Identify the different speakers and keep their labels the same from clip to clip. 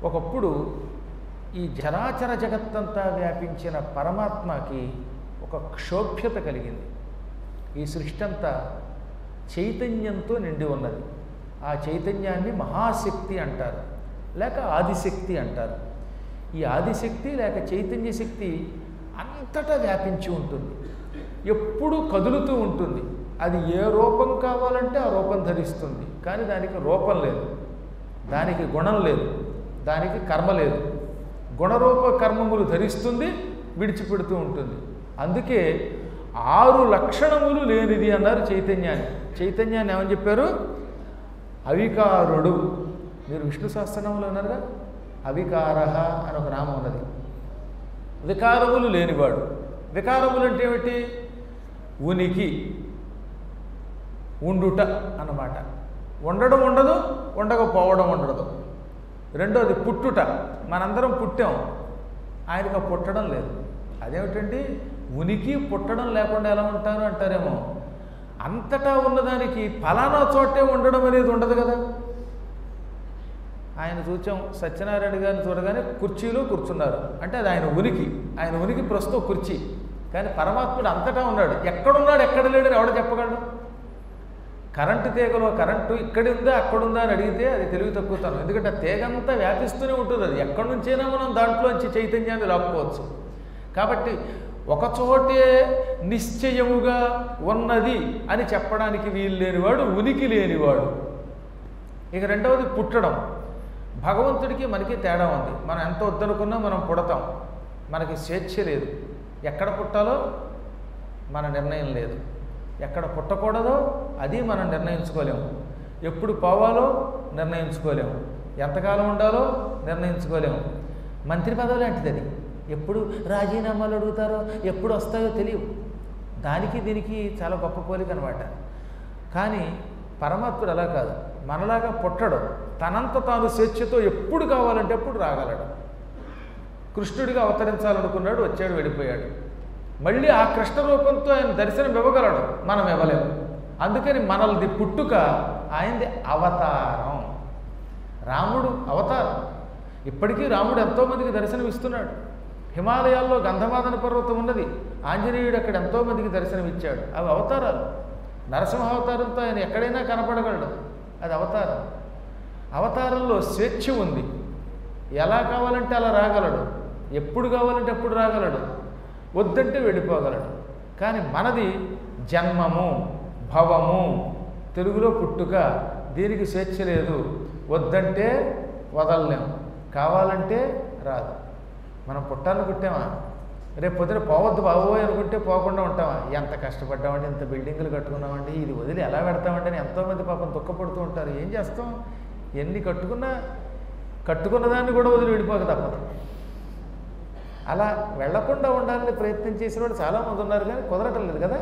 Speaker 1: ఒకప్పుడు ఈ చరాచర జగత్తంతా వ్యాపించిన పరమాత్మకి ఒక క్షోభ్యత కలిగింది ఈ సృష్టి అంతా చైతన్యంతో నిండి ఉన్నది ఆ చైతన్యాన్ని మహాశక్తి అంటారు లేక ఆదిశక్తి అంటారు ఈ ఆదిశక్తి లేక చైతన్య శక్తి అంతటా వ్యాపించి ఉంటుంది ఎప్పుడూ కదులుతూ ఉంటుంది అది ఏ రూపం కావాలంటే ఆ రూపం ధరిస్తుంది కానీ దానికి రూపం లేదు దానికి గుణం లేదు దానికి కర్మ లేదు గుణరూప కర్మములు ధరిస్తుంది విడిచిపెడుతూ ఉంటుంది అందుకే ఆరు లక్షణములు లేనిది అన్నారు చైతన్యాన్ని చైతన్యాన్ని ఏమని చెప్పారు అవికారుడు మీరు విష్ణు సహస్రనామంలో ఉన్నారుగా అవికార అని ఒక నామం ఉన్నది వికారములు లేనివాడు వికారములు అంటే ఏమిటి ఉనికి ఉండుట అన్నమాట ఉండడం ఉండదు ఉండకపోవడం ఉండదు రెండోది పుట్టుట మనందరం పుట్టాం ఆయనకు ఆ పుట్టడం లేదు అదేమిటండి ఉనికి పుట్టడం లేకుండా ఎలా ఉంటారు అంటారేమో అంతటా ఉన్నదానికి ఫలానా చోటే ఉండడం అనేది ఉండదు కదా ఆయన చూచాం సత్యనారాయణ గారిని చూడగానే కుర్చీలో కూర్చున్నారు అంటే అది ఆయన ఉనికి ఆయన ఉనికి ప్రస్తుతం కుర్చీ కానీ పరమాత్ముడు అంతటా ఉన్నాడు ఎక్కడున్నాడు ఎక్కడ లేడని ఎవడ చెప్పగలడు కరెంటు తీగలో కరెంటు ఇక్కడ ఉందా అక్కడ ఉందా అని అడిగితే అది తెలివి తక్కువతాను ఎందుకంటే ఆ తీగంతా వ్యాపిస్తూనే ఉంటుంది అది ఎక్కడి నుంచైనా మనం దాంట్లోంచి చైతన్యాన్ని లాక్కోవచ్చు కాబట్టి ఒక చోటే నిశ్చయముగా ఉన్నది అని చెప్పడానికి వీలు లేనివాడు ఉనికి లేనివాడు ఇక రెండవది పుట్టడం భగవంతుడికి మనకి తేడా ఉంది మనం ఎంత వద్దనుకున్నా మనం పుడతాం మనకి స్వేచ్ఛ లేదు ఎక్కడ పుట్టాలో మన నిర్ణయం లేదు ఎక్కడ పుట్టకూడదో అది మనం నిర్ణయించుకోలేము ఎప్పుడు పోవాలో నిర్ణయించుకోలేము ఎంతకాలం ఉండాలో నిర్ణయించుకోలేము మంత్రి పదవి లాంటిది అది ఎప్పుడు రాజీనామాలు అడుగుతారో ఎప్పుడు వస్తాయో తెలియవు దానికి దీనికి చాలా గొప్ప పోలిక అనమాట కానీ పరమాత్ముడు అలా కాదు మనలాగా పుట్టడు తనంత తాను స్వేచ్ఛతో ఎప్పుడు కావాలంటే ఎప్పుడు రాగలడు కృష్ణుడిగా అవతరించాలనుకున్నాడు వచ్చాడు వెళ్ళిపోయాడు మళ్ళీ ఆ కృష్ణ రూపంతో ఆయన దర్శనం ఇవ్వగలడు మనం ఇవ్వలేము అందుకని మనల్ది పుట్టుక ఆయనది అవతారం రాముడు అవతారం ఇప్పటికీ రాముడు ఎంతోమందికి దర్శనం ఇస్తున్నాడు హిమాలయాల్లో గంధమాదన పర్వతం ఉన్నది ఆంజనేయుడు అక్కడ ఎంతోమందికి దర్శనం ఇచ్చాడు అవి అవతారాలు నరసింహ అవతారంతో ఆయన ఎక్కడైనా కనపడగలడు అది అవతారం అవతారంలో స్వేచ్ఛ ఉంది ఎలా కావాలంటే అలా రాగలడు ఎప్పుడు కావాలంటే ఎప్పుడు రాగలడు వద్దంటే వెళ్ళిపోగలడు కానీ మనది జన్మము భవము తెలుగులో పుట్టుక దీనికి స్వేచ్ఛ లేదు వద్దంటే వదలలేం కావాలంటే రాదు మనం పుట్టాలని పుట్టామా రేపు పొద్దున పోవద్దు బాబోయ్ అనుకుంటే పోకుండా ఉంటామా ఎంత కష్టపడ్డామండి ఇంత బిల్డింగులు కట్టుకున్నామండి ఇది వదిలి ఎలా పెడతామండి అని ఎంతోమంది పాపం దుఃఖపడుతూ ఉంటారు ఏం చేస్తాం ఎన్ని కట్టుకున్నా కట్టుకున్న దాన్ని కూడా వదిలి వెళ్ళిపోక తప్పదు అలా వెళ్లకుండా ఉండాలని ప్రయత్నం చేసిన వాళ్ళు చాలామంది ఉన్నారు కానీ కుదరటం లేదు కదా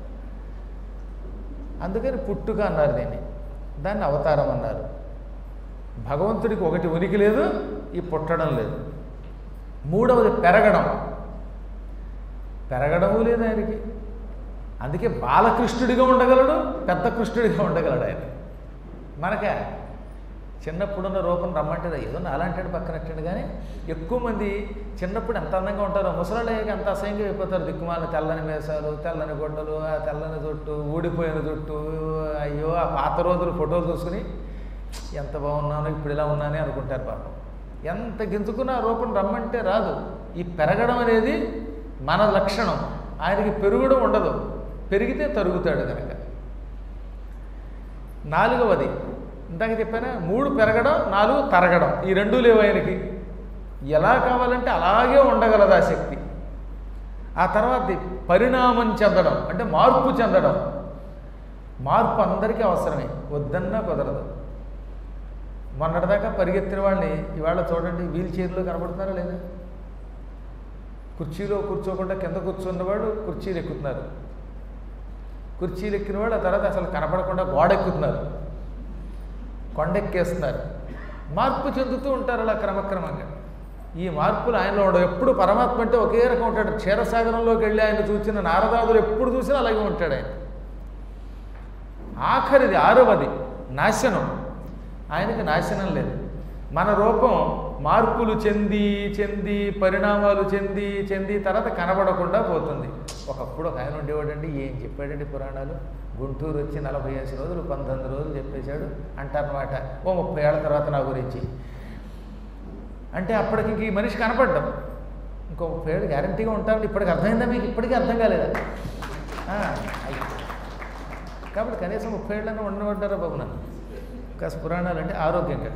Speaker 1: అందుకని పుట్టుక అన్నారు దీన్ని దాన్ని అవతారం అన్నారు భగవంతుడికి ఒకటి ఉనికి లేదు ఈ పుట్టడం లేదు మూడవది పెరగడం పెరగడము లేదు ఆయనకి అందుకే బాలకృష్ణుడిగా ఉండగలడు పెద్ద కృష్ణుడిగా ఉండగలడు ఆయన మనకే చిన్నప్పుడున్న రూపం రమ్మంటే ఏదో అలాంటి పక్కనట్టాడు కానీ ఎక్కువ మంది చిన్నప్పుడు ఎంత అందంగా ఉంటారో ముసలాళ్ళు అయ్యాక ఎంత అసహ్యంగా అయిపోతారు దిక్కుమాల తెల్లని మేసాలు తెల్లని గొడ్డలు ఆ తెల్లని జుట్టు ఊడిపోయిన జుట్టు అయ్యో ఆ పాత రోజులు ఫోటోలు చూసుకుని ఎంత బాగున్నానో ఇప్పుడు ఇలా ఉన్నానే అనుకుంటారు పాపం ఎంత గింజుకున్న ఆ రూపం రమ్మంటే రాదు ఈ పెరగడం అనేది మన లక్షణం ఆయనకి పెరుగుడం ఉండదు పెరిగితే తరుగుతాడు కనుక నాలుగవది ఇందాక చెప్పానా మూడు పెరగడం నాలుగు తరగడం ఈ రెండూ లేవు ఆయనకి ఎలా కావాలంటే అలాగే ఉండగలదు ఆ శక్తి ఆ తర్వాత పరిణామం చెందడం అంటే మార్పు చెందడం మార్పు అందరికీ అవసరమే వద్దన్నా కుదరదు మొన్నటిదాకా పరిగెత్తిన వాళ్ళని ఇవాళ చూడండి వీల్ చైర్లో కనబడుతున్నారా లేదా కుర్చీలో కూర్చోకుండా కింద కూర్చున్నవాడు కుర్చీలు ఎక్కుతున్నారు కుర్చీలు ఎక్కిన వాళ్ళు ఆ తర్వాత అసలు కనపడకుండా గోడ ఎక్కుతున్నారు కొండెక్కేస్తున్నారు మార్పు చెందుతూ ఉంటారు అలా క్రమక్రమంగా ఈ మార్పులు ఆయనలో ఉండవు ఎప్పుడు పరమాత్మ అంటే ఒకే రకం ఉంటాడు క్షీరసాగరంలోకి వెళ్ళి ఆయన చూసిన నారదాదులు ఎప్పుడు చూసినా అలాగే ఉంటాడు ఆయన ఆఖరిది ఆరవది నాశనం ఆయనకి నాశనం లేదు మన రూపం మార్పులు చెంది చెంది పరిణామాలు చెంది చెంది తర్వాత కనబడకుండా పోతుంది ఒకప్పుడు ఒక ఆయన ఉండేవాడండి ఏం చెప్పాడండి పురాణాలు గుంటూరు వచ్చి నలభై ఐదు రోజులు పంతొమ్మిది రోజులు చెప్పేశాడు అంటారనమాట ఓ ముప్పై ఏళ్ళ తర్వాత నా గురించి అంటే అప్పటికి ఇంక ఈ మనిషి కనపడ్డం ఇంకో ముప్పై ఏళ్ళు గ్యారంటీగా ఉంటామని ఇప్పటికి అర్థమైందా మీకు ఇప్పటికీ అర్థం కాలేదా ఆ, అయ్యి. కాబట్టి కనీసం ముప్పై ఏళ్ళన్నా ఉండబడ్డారా బాబు నన్ను కాస్త పురాణాలు అంటే ఆరోగ్యంగా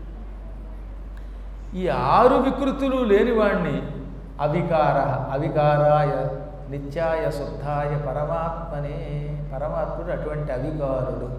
Speaker 1: ఈ ఆరు వికృతులు లేనివాణ్ణి అవికార అవికారాయ నిత్యాయ శుద్ధాయ పరమాత్మనే పరమాత్ముడు అటువంటి అవికారుడు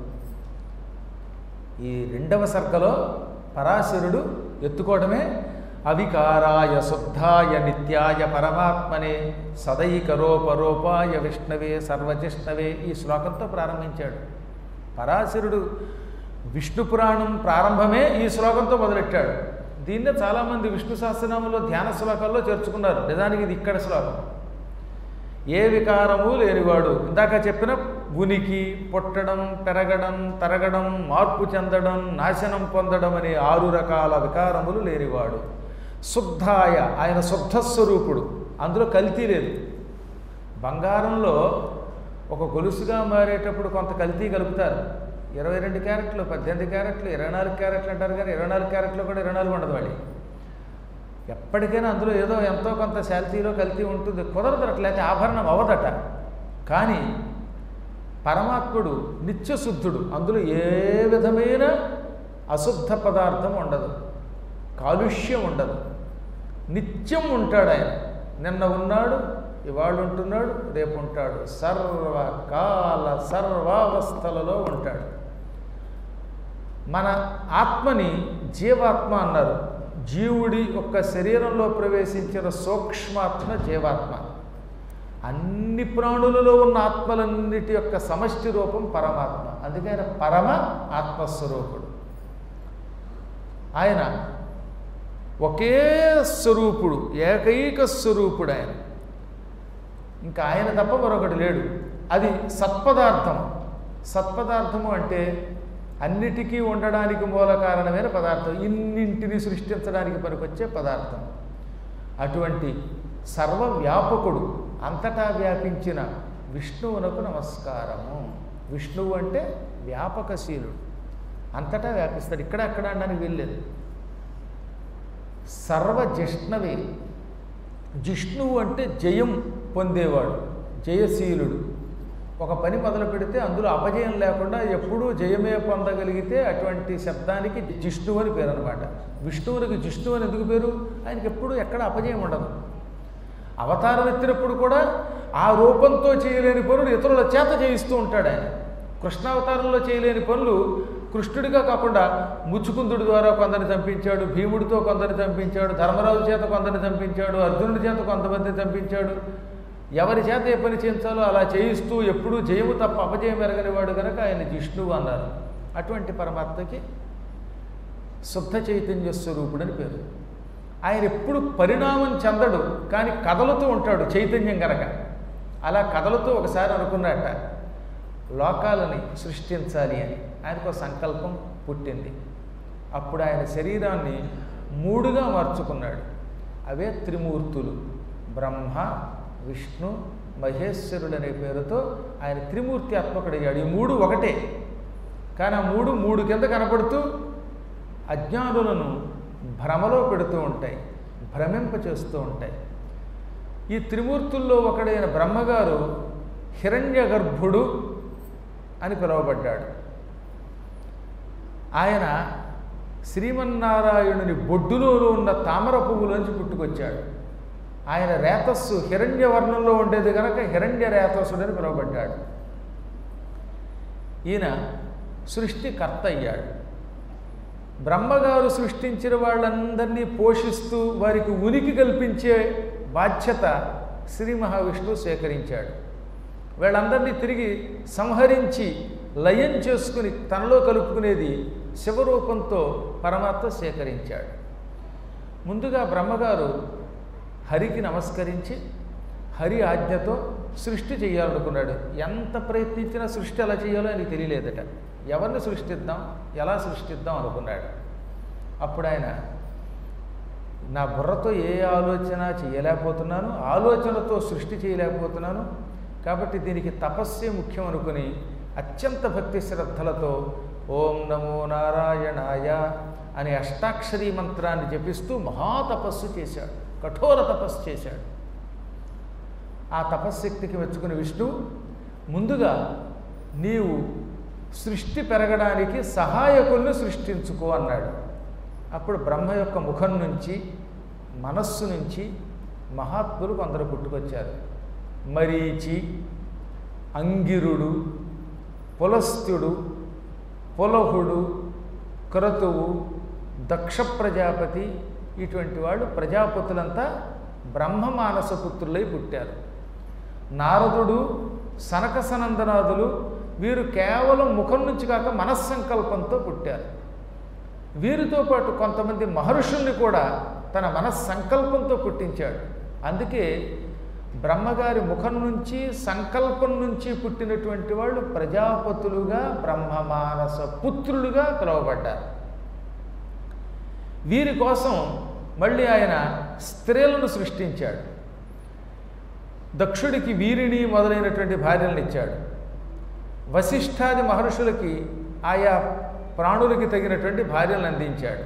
Speaker 1: ఈ రెండవ సర్గలో పరాశరుడు ఎత్తుకోవడమే అవికారాయ శుద్ధాయ నిత్యాయ పరమాత్మనే సదైకరోపరూపాయ విష్ణవే సర్వజిష్ణవే ఈ శ్లోకంతో ప్రారంభించాడు పరాశరుడు విష్ణు పురాణం ప్రారంభమే ఈ శ్లోకంతో మొదలెట్టాడు దీన్నే చాలామంది విష్ణు సహస్రనామంలో ధ్యాన శ్లోకాల్లో చేర్చుకున్నారు నిజానికి ఇది ఇక్కడ శ్లోకం ఏ వికారము లేనివాడు ఇందాక చెప్పిన ఉనికి పుట్టడం పెరగడం తరగడం మార్పు చెందడం నాశనం పొందడం అనే ఆరు రకాల వికారములు లేనివాడు శుద్ధాయ ఆయన శుద్ధ స్వరూపుడు అందులో కల్తీ లేదు బంగారంలో ఒక గొలుసుగా మారేటప్పుడు కొంత కల్తీ కలుపుతారు ఇరవై రెండు క్యారెట్లు పద్దెనిమిది క్యారెట్లు ఇరవై నాలుగు క్యారెట్లు అంటారు కానీ ఇరవై నాలుగు క్యారెట్లు కూడా ఇరవై నాలుగు ఉండదు వాడి ఎప్పటికైనా అందులో ఏదో ఎంతో కొంత శాల్తీలో కల్తీ ఉంటుంది కుదరదు అట్లయితే ఆభరణం అవ్వదట కానీ పరమాత్ముడు నిత్యశుద్ధుడు అందులో ఏ విధమైన అశుద్ధ పదార్థం ఉండదు కాలుష్యం ఉండదు నిత్యం ఉంటాడు ఆయన నిన్న ఉన్నాడు ఇవాళ ఉంటున్నాడు రేపు ఉంటాడు సర్వకాల సర్వావస్థలలో ఉంటాడు మన ఆత్మని జీవాత్మ అన్నారు జీవుడి యొక్క శరీరంలో ప్రవేశించిన సూక్ష్మాత్మ జీవాత్మ అన్ని ప్రాణులలో ఉన్న ఆత్మలన్నిటి యొక్క సమష్టి రూపం పరమాత్మ అందుకే ఆయన పరమ ఆత్మస్వరూపుడు ఆయన ఒకే స్వరూపుడు ఏకైక స్వరూపుడు ఆయన ఇంకా ఆయన తప్ప మరొకటి లేడు అది సత్పదార్థం సత్పదార్థము అంటే అన్నిటికీ ఉండడానికి మూల కారణమైన పదార్థం ఇన్నింటిని సృష్టించడానికి పనికొచ్చే పదార్థం అటువంటి సర్వవ్యాపకుడు అంతటా వ్యాపించిన విష్ణువునకు నమస్కారము విష్ణువు అంటే వ్యాపకశీలుడు అంతటా వ్యాపిస్తాడు ఇక్కడ అక్కడ అనడానికి వీల్లేదు సర్వజిష్ణవే జిష్ణువు అంటే జయం పొందేవాడు జయశీలుడు ఒక పని మొదలు పెడితే అందులో అపజయం లేకుండా ఎప్పుడూ జయమే పొందగలిగితే అటువంటి శబ్దానికి జిష్ణువు అని పేరు అనమాట విష్ణువునికి జిష్ణువు అని ఎందుకు పేరు ఆయనకి ఎప్పుడు ఎక్కడ అపజయం ఉండదు అవతారం ఎత్తినప్పుడు కూడా ఆ రూపంతో చేయలేని పనులు ఇతరుల చేత చేయిస్తూ ఉంటాడు ఆయన కృష్ణావతారంలో చేయలేని పనులు కృష్ణుడిగా కాకుండా ముచ్చుకుందుడి ద్వారా కొందరిని చంపించాడు భీముడితో కొందరిని చంపించాడు ధర్మరాజు చేత కొందరిని చంపించాడు అర్జునుడి చేత కొంతమందిని చంపించాడు ఎవరి చేత ఏ పని చేయించాలో అలా చేయిస్తూ ఎప్పుడూ జయము తప్ప అపజయం ఎరగని వాడు కనుక ఆయన జిష్ణువు అన్నారు అటువంటి పరమాత్మకి శుద్ధ చైతన్య స్వరూపుడని పేరు ఆయన ఎప్పుడు పరిణామం చెందడు కానీ కదలుతూ ఉంటాడు చైతన్యం గనక అలా కదలుతూ ఒకసారి అనుకున్నట్ట లోకాలని సృష్టించాలి అని ఆయనకు సంకల్పం పుట్టింది అప్పుడు ఆయన శరీరాన్ని మూడుగా మార్చుకున్నాడు అవే త్రిమూర్తులు బ్రహ్మ విష్ణు మహేశ్వరుడు అనే పేరుతో ఆయన త్రిమూర్తి ఆత్మకుడయ్యాడు ఈ మూడు ఒకటే కానీ ఆ మూడు మూడు కింద కనపడుతూ అజ్ఞానులను భ్రమలో పెడుతూ ఉంటాయి భ్రమింప చేస్తూ ఉంటాయి ఈ త్రిమూర్తుల్లో ఒకడైన బ్రహ్మగారు హిరణ్య గర్భుడు అని పిలువబడ్డాడు ఆయన శ్రీమన్నారాయణుని బొడ్డులో ఉన్న తామర పువ్వులోంచి పుట్టుకొచ్చాడు ఆయన రేతస్సు హిరణ్య వర్ణంలో ఉండేది కనుక హిరణ్య రేతస్సుడని పిలువబడ్డాడు ఈయన సృష్టికర్త అయ్యాడు బ్రహ్మగారు సృష్టించిన వాళ్ళందరినీ పోషిస్తూ వారికి ఉనికి కల్పించే బాధ్యత శ్రీ మహావిష్ణువు స్వీకరించాడు వీళ్ళందరినీ తిరిగి సంహరించి లయం చేసుకుని తనలో కలుపుకునేది శివరూపంతో పరమాత్మ స్వీకరించాడు ముందుగా బ్రహ్మగారు హరికి నమస్కరించి హరి ఆజ్ఞతో సృష్టి చేయాలనుకున్నాడు ఎంత ప్రయత్నించినా సృష్టి ఎలా చేయాలో ఆయనకు తెలియలేదట ఎవరిని సృష్టిద్దాం ఎలా సృష్టిద్దాం అనుకున్నాడు అప్పుడు ఆయన నా బుర్రతో ఏ ఆలోచన చేయలేకపోతున్నాను ఆలోచనతో సృష్టి చేయలేకపోతున్నాను కాబట్టి దీనికి తపస్సే ముఖ్యం అనుకుని అత్యంత భక్తి శ్రద్ధలతో ఓం నమో నారాయణాయ అనే అష్టాక్షరీ మంత్రాన్ని జపిస్తూ మహాతపస్సు చేశాడు కఠోర తపస్సు చేశాడు ఆ తపశ్శక్తికి మెచ్చుకుని విష్ణు ముందుగా నీవు సృష్టి పెరగడానికి సహాయకుల్ని సృష్టించుకో అన్నాడు అప్పుడు బ్రహ్మ యొక్క ముఖం నుంచి మనస్సు నుంచి మహాత్ములు కొందరు పుట్టుకొచ్చారు మరీచి అంగిరుడు పులస్త్యుడు పులహుడు క్రతువు దక్ష ప్రజాపతి ఇటువంటి వాళ్ళు ప్రజాపతులంతా బ్రహ్మ మానస పుత్రులై పుట్టారు నారదుడు సనక సనందనాదులు వీరు కేవలం ముఖం నుంచి కాక మనస్సంకల్పంతో పుట్టారు వీరితో పాటు కొంతమంది మహర్షుల్ని కూడా తన మనస్సంకల్పంతో పుట్టించాడు అందుకే బ్రహ్మగారి ముఖం నుంచి సంకల్పం నుంచి పుట్టినటువంటి వాళ్ళు ప్రజాపతులుగా బ్రహ్మమానస పుత్రులుగా పిలువబడ్డారు వీరి కోసం మళ్ళీ ఆయన స్త్రీలను సృష్టించాడు దక్షుడికి వీరిని మొదలైనటువంటి భార్యలను ఇచ్చాడు వశిష్ఠాది మహర్షులకి ఆయా ప్రాణులకి తగినటువంటి భార్యలను అందించాడు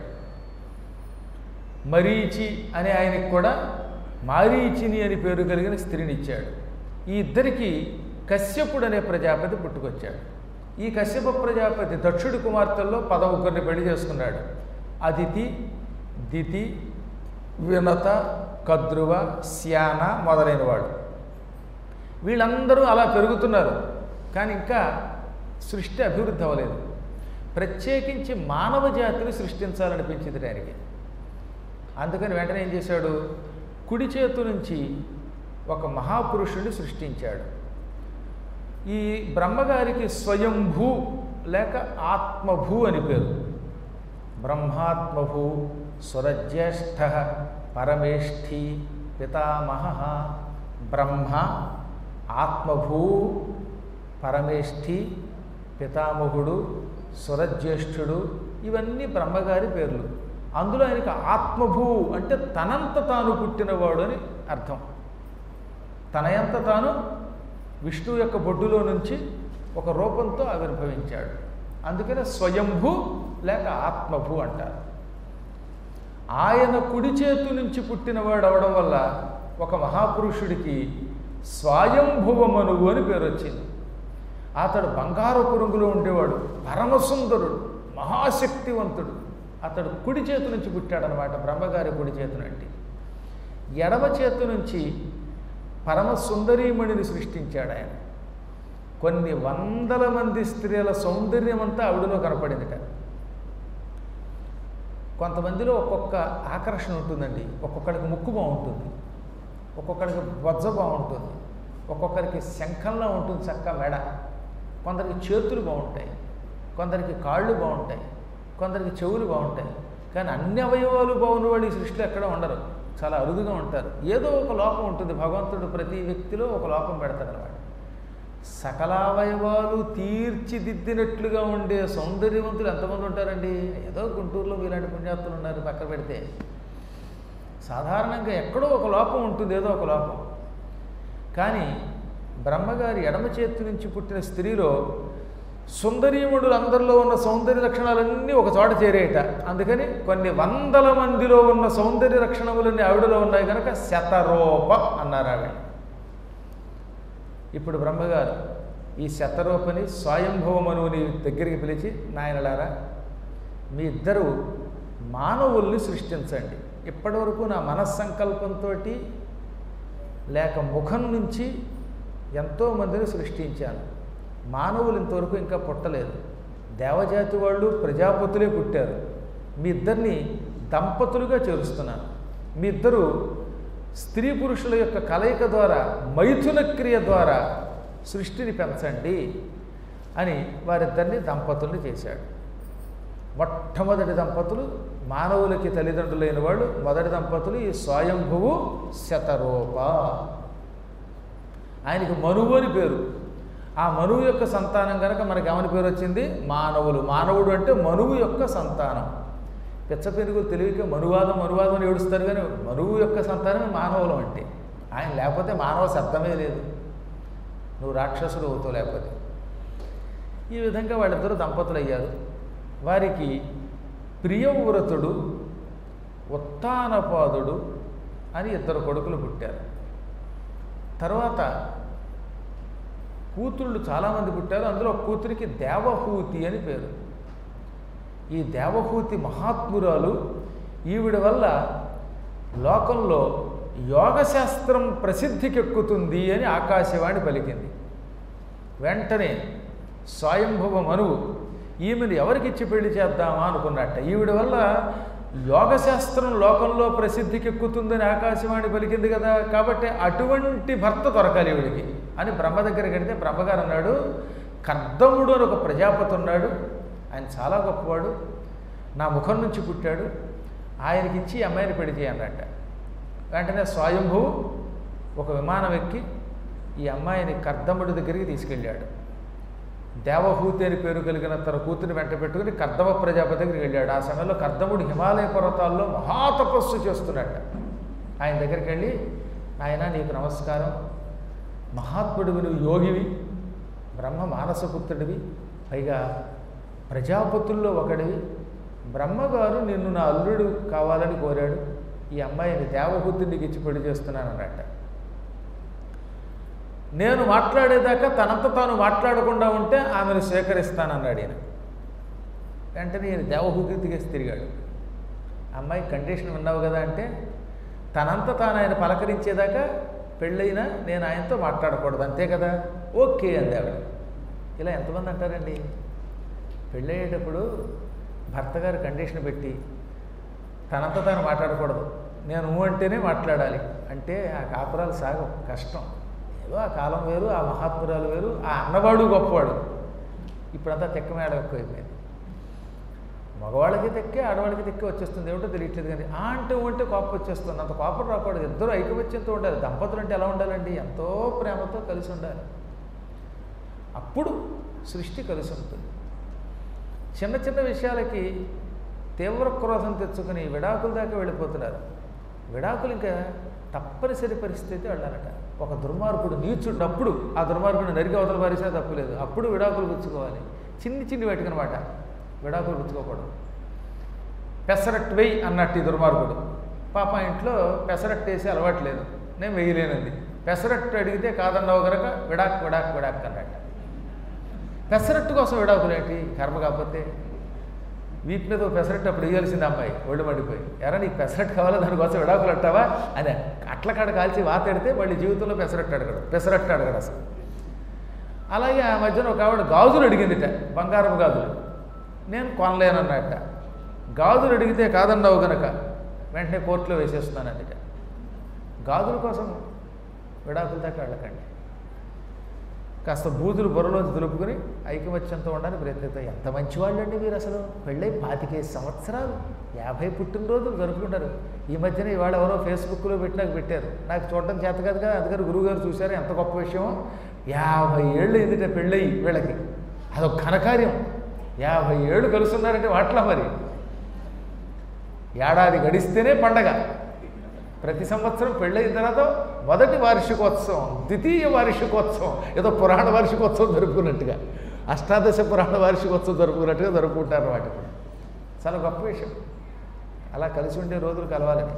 Speaker 1: మరీచి అనే ఆయనకి కూడా మారీచిని అని పేరు కలిగిన స్త్రీని ఇచ్చాడు ఈ ఇద్దరికి కశ్యపుడు అనే ప్రజాపతి పుట్టుకొచ్చాడు ఈ కశ్యప ప్రజాపతి దక్షుడి కుమార్తెల్లో పదవుకరిని పెళ్లి చేసుకున్నాడు అదితి దితి వినత కద్రువ శ్యాన మొదలైన వాడు వీళ్ళందరూ అలా పెరుగుతున్నారు కానీ ఇంకా సృష్టి అభివృద్ధి అవ్వలేదు ప్రత్యేకించి మానవ జాతిని సృష్టించాలనిపించింది ఆయనకి అందుకని వెంటనే ఏం చేశాడు కుడి చేతు నుంచి ఒక మహాపురుషుడిని సృష్టించాడు ఈ బ్రహ్మగారికి స్వయంభూ లేక ఆత్మభూ అని పేరు బ్రహ్మాత్మభూ సురజ్యేష్ఠ పరమేష్ఠి పితామహ బ్రహ్మ ఆత్మభూ పరమేష్ఠి పితామహుడు సురజ్యేష్ఠుడు ఇవన్నీ బ్రహ్మగారి పేర్లు అందులో ఆయనకి ఆత్మభూ అంటే తనంత తాను పుట్టినవాడు అని అర్థం తనయంత తాను విష్ణువు యొక్క బొడ్డులో నుంచి ఒక రూపంతో ఆవిర్భవించాడు అందుకనే స్వయంభూ లేక ఆత్మభూ అంటారు ఆయన కుడి చేతు నుంచి పుట్టినవాడు అవడం వల్ల ఒక మహాపురుషుడికి స్వయంభువమనువు అని పేరు వచ్చింది అతడు బంగారు పురుగులో ఉండేవాడు పరమసుందరుడు మహాశక్తివంతుడు అతడు కుడి చేతు నుంచి పుట్టాడనమాట బ్రహ్మగారి కుడి చేతునంటి ఎడమ చేతు నుంచి పరమ సుందరీమణిని సృష్టించాడు ఆయన కొన్ని వందల మంది స్త్రీల సౌందర్యం అంతా ఆవిడలో కనపడిందిట కొంతమందిలో ఒక్కొక్క ఆకర్షణ ఉంటుందండి ఒక్కొక్కడికి ముక్కు బాగుంటుంది ఒక్కొక్కడికి బొజ్జ బాగుంటుంది ఒక్కొక్కరికి శంఖంలో ఉంటుంది చక్క మెడ కొందరికి చేతులు బాగుంటాయి కొందరికి కాళ్ళు బాగుంటాయి కొందరికి చెవులు బాగుంటాయి కానీ అన్ని అవయవాలు బాగున్న వాళ్ళు ఈ సృష్టిలో ఎక్కడ ఉండరు చాలా అరుదుగా ఉంటారు ఏదో ఒక లోపం ఉంటుంది భగవంతుడు ప్రతి వ్యక్తిలో ఒక లోపం పెడతాడనమాట సకలావయవాలు తీర్చిదిద్దినట్లుగా ఉండే సౌందర్యవంతులు ఎంతమంది ఉంటారండి ఏదో గుంటూరులో ఇలాంటి పుణ్యాత్తులు ఉన్నారు పక్కన పెడితే సాధారణంగా ఎక్కడో ఒక లోపం ఉంటుంది ఏదో ఒక లోపం కానీ బ్రహ్మగారి ఎడమ చేతి నుంచి పుట్టిన స్త్రీలో సుందరీముడులు అందరిలో ఉన్న సౌందర్య లక్షణాలన్నీ ఒక చోట చేరేట అందుకని కొన్ని వందల మందిలో ఉన్న సౌందర్య లక్షణములన్నీ ఆవిడలో ఉన్నాయి కనుక శతరూప అన్నారు ఆవిడ ఇప్పుడు బ్రహ్మగారు ఈ శతరూపని స్వయంభవమనువుని దగ్గరికి పిలిచి నాయనలారా మీ ఇద్దరు మానవుల్ని సృష్టించండి ఇప్పటివరకు నా మనస్సంకల్పంతో లేక ముఖం నుంచి ఎంతోమందిని సృష్టించాను మానవులు ఇంతవరకు ఇంకా పుట్టలేదు దేవజాతి వాళ్ళు ప్రజాపతులే పుట్టారు మీ ఇద్దరిని దంపతులుగా చేరుస్తున్నాను మీ ఇద్దరు స్త్రీ పురుషుల యొక్క కలయిక ద్వారా మైథున క్రియ ద్వారా సృష్టిని పెంచండి అని వారిద్దరిని దంపతుల్ని చేశాడు మొట్టమొదటి దంపతులు మానవులకి తల్లిదండ్రులైన వాళ్ళు మొదటి దంపతులు ఈ స్వయంభువు శతరూప ఆయనకి మనువు అని పేరు ఆ మనువు యొక్క సంతానం కనుక మనకి ఏమని పేరు వచ్చింది మానవులు మానవుడు అంటే మనువు యొక్క సంతానం పిచ్చ పెరుగులు తెలివిక మనువాదం మనువాదం అని ఏడుస్తారు కానీ మనువు యొక్క సంతానం మానవులం అంటే ఆయన లేకపోతే మానవ శబ్దమే లేదు నువ్వు రాక్షసుడు అవుతావు లేకపోతే ఈ విధంగా వాళ్ళిద్దరూ దంపతులు అయ్యారు వారికి ప్రియవ్రతుడు ఉత్తానపాదుడు అని ఇద్దరు కొడుకులు పుట్టారు తర్వాత కూతుళ్ళు చాలామంది పుట్టారు అందులో ఒక కూతురికి దేవహూతి అని పేరు ఈ దేవహూతి మహాత్మురాలు ఈవిడ వల్ల లోకంలో యోగశాస్త్రం ప్రసిద్ధికెక్కుతుంది అని ఆకాశవాణి పలికింది వెంటనే స్వయంభవ మనువు ఈమెను ఎవరికిచ్చి పెళ్లి చేద్దామా అనుకున్నట్ట ఈవిడ వల్ల యోగశాస్త్రం లోకంలో ప్రసిద్ధికెక్కుతుందని ఆకాశవాణి పలికింది కదా కాబట్టి అటువంటి భర్త దొరకాలి ఈవిడికి అని బ్రహ్మ దగ్గరికి వెడితే బ్రహ్మగారు అన్నాడు కర్దముడు అని ఒక ప్రజాపతి ఉన్నాడు ఆయన చాలా గొప్పవాడు నా ముఖం నుంచి పుట్టాడు ఆయనకి ఇచ్చి ఈ అమ్మాయిని పెళ్లి చేయన్నట్ట వెంటనే స్వయంభువు ఒక విమానం ఎక్కి ఈ అమ్మాయిని కర్దముడి దగ్గరికి తీసుకెళ్ళాడు దేవహూతి అని పేరు కలిగిన తన కూతురిని వెంట పెట్టుకుని కర్దమ ప్రజాపతి దగ్గరికి వెళ్ళాడు ఆ సమయంలో కర్దముడు హిమాలయ పర్వతాల్లో మహాతపస్సు చేస్తున్నట్ట ఆయన దగ్గరికి వెళ్ళి ఆయన నీకు నమస్కారం మహాత్ముడివి నువ్వు యోగివి బ్రహ్మ మానసపుత్రుడివి పైగా ప్రజాపతుల్లో ఒకడివి బ్రహ్మగారు నిన్ను నా అల్లుడు కావాలని కోరాడు ఈ అమ్మాయిని దేవహూతిని నీకు ఇచ్చి పెళ్లి చేస్తున్నాను అన్నట్ట నేను మాట్లాడేదాకా తనంత తాను మాట్లాడకుండా ఉంటే ఆమెను స్వీకరిస్తానన్నాడు ఈయన వెంటనే ఈయన దేవహూతి దిగేసి తిరిగాడు అమ్మాయి కండిషన్ విన్నావు కదా అంటే తనంత తాను ఆయన పలకరించేదాకా పెళ్ళైనా నేను ఆయనతో మాట్లాడకూడదు అంతే కదా ఓకే అంది ఆవిడ ఇలా ఎంతమంది అంటారండి పెళ్ళయ్యేటప్పుడు భర్త గారు కండిషన్ పెట్టి తనంత తాను మాట్లాడకూడదు నేను ఊ అంటేనే మాట్లాడాలి అంటే ఆ కాపురాలు సాగం కష్టం ఏదో ఆ కాలం వేరు ఆ మహాత్మురాలు వేరు ఆ అన్నవాడు గొప్పవాడు ఇప్పుడంతా తెక్క మేడ ఎక్కువైపోయింది మగవాళ్ళకి తెక్కే ఆడవాళ్ళకి తెక్కే వచ్చేస్తుంది ఏమిటో తెలియట్లేదు కానీ ఆ అంటే ఊ అంటే కోపం వచ్చేస్తుంది అంత కోపం రాకూడదు ఇద్దరు ఐకమత్యంతో ఉండాలి దంపతులు అంటే ఎలా ఉండాలండి ఎంతో ప్రేమతో కలిసి ఉండాలి అప్పుడు సృష్టి కలిసి ఉంటుంది చిన్న చిన్న విషయాలకి తీవ్ర క్రోధం తెచ్చుకుని విడాకుల దాకా వెళ్ళిపోతున్నారు విడాకులు ఇంకా తప్పనిసరి పరిస్థితి వెళ్ళాలట ఒక దుర్మార్గుడు నీచున్నప్పుడు ఆ దుర్మార్గుడు నరికి అవతల పారిసే తప్పులేదు అప్పుడు విడాకులు పుచ్చుకోవాలి చిన్ని చిన్ని వాటికి అనమాట విడాకులు పుచ్చుకోకూడదు పెసరట్టు వెయ్యి అన్నట్టు ఈ దుర్మార్గుడు పాప ఇంట్లో పెసరట్టు వేసి అలవాటు లేదు నేను వేయలేనంది పెసరట్టు అడిగితే కాదన్నావు కనుక విడాక్ విడాక్ విడాక్ అన్నట్టు పెసరట్టు కోసం విడాకులు ఏంటి కర్మ కాకపోతే వీటి మీద ఓ పెసరట్టు అప్పుడు వేయాల్సింది అమ్మాయి ఒళ్ళు మండిపోయి ఎరా నీకు పెసరట్టు కావాలా దానికోసం విడాకులు అంటావా అదే అట్ల కాడ కాల్చి వాత ఎడితే మళ్ళీ జీవితంలో పెసరట్టు అడగడు పెసరట్టు అడగడు అసలు అలాగే ఆ మధ్యన ఒక ఆవిడ గాజులు అడిగిందిట బంగారం గాజులు నేను కొనలేనన్నట్ట గాజులు అడిగితే కాదన్నావు గనక వెంటనే కోర్టులో వేసేస్తున్నానందిట గాజుల కోసం విడాకుల దాకా వెళ్ళకండి కాస్త బూతులు బుర్రలోంచి దులుపుకుని ఐకమత్యంతో ఉండడానికి ప్రయత్నిస్తాం ఎంత మంచివాళ్ళండి మీరు అసలు పెళ్ళై పాతికేసి సంవత్సరాలు యాభై పుట్టినరోజులు జరుపుకుంటారు ఈ మధ్యన ఇవాళ ఎవరో ఫేస్బుక్లో పెట్టినాక పెట్టారు నాకు చూడటం చేత కాదు కదా అందుకని గురువుగారు చూశారు ఎంత గొప్ప విషయం యాభై ఏళ్ళు ఎందుకంటే పెళ్ళయి వీళ్ళకి అదొక ఘనకార్యం యాభై ఏళ్ళు కలుస్తున్నారంటే వాట్లా మరి ఏడాది గడిస్తేనే పండగ ప్రతి సంవత్సరం పెళ్ళైన తర్వాత మొదటి వార్షికోత్సవం ద్వితీయ వార్షికోత్సవం ఏదో పురాణ వార్షికోత్సవం జరుపుకున్నట్టుగా అష్టాదశ పురాణ వార్షికోత్సవం జరుపుకున్నట్టుగా జరుపుకుంటారు వాటి కూడా చాలా గొప్ప విషయం అలా కలిసి ఉండే రోజులు కలవాలని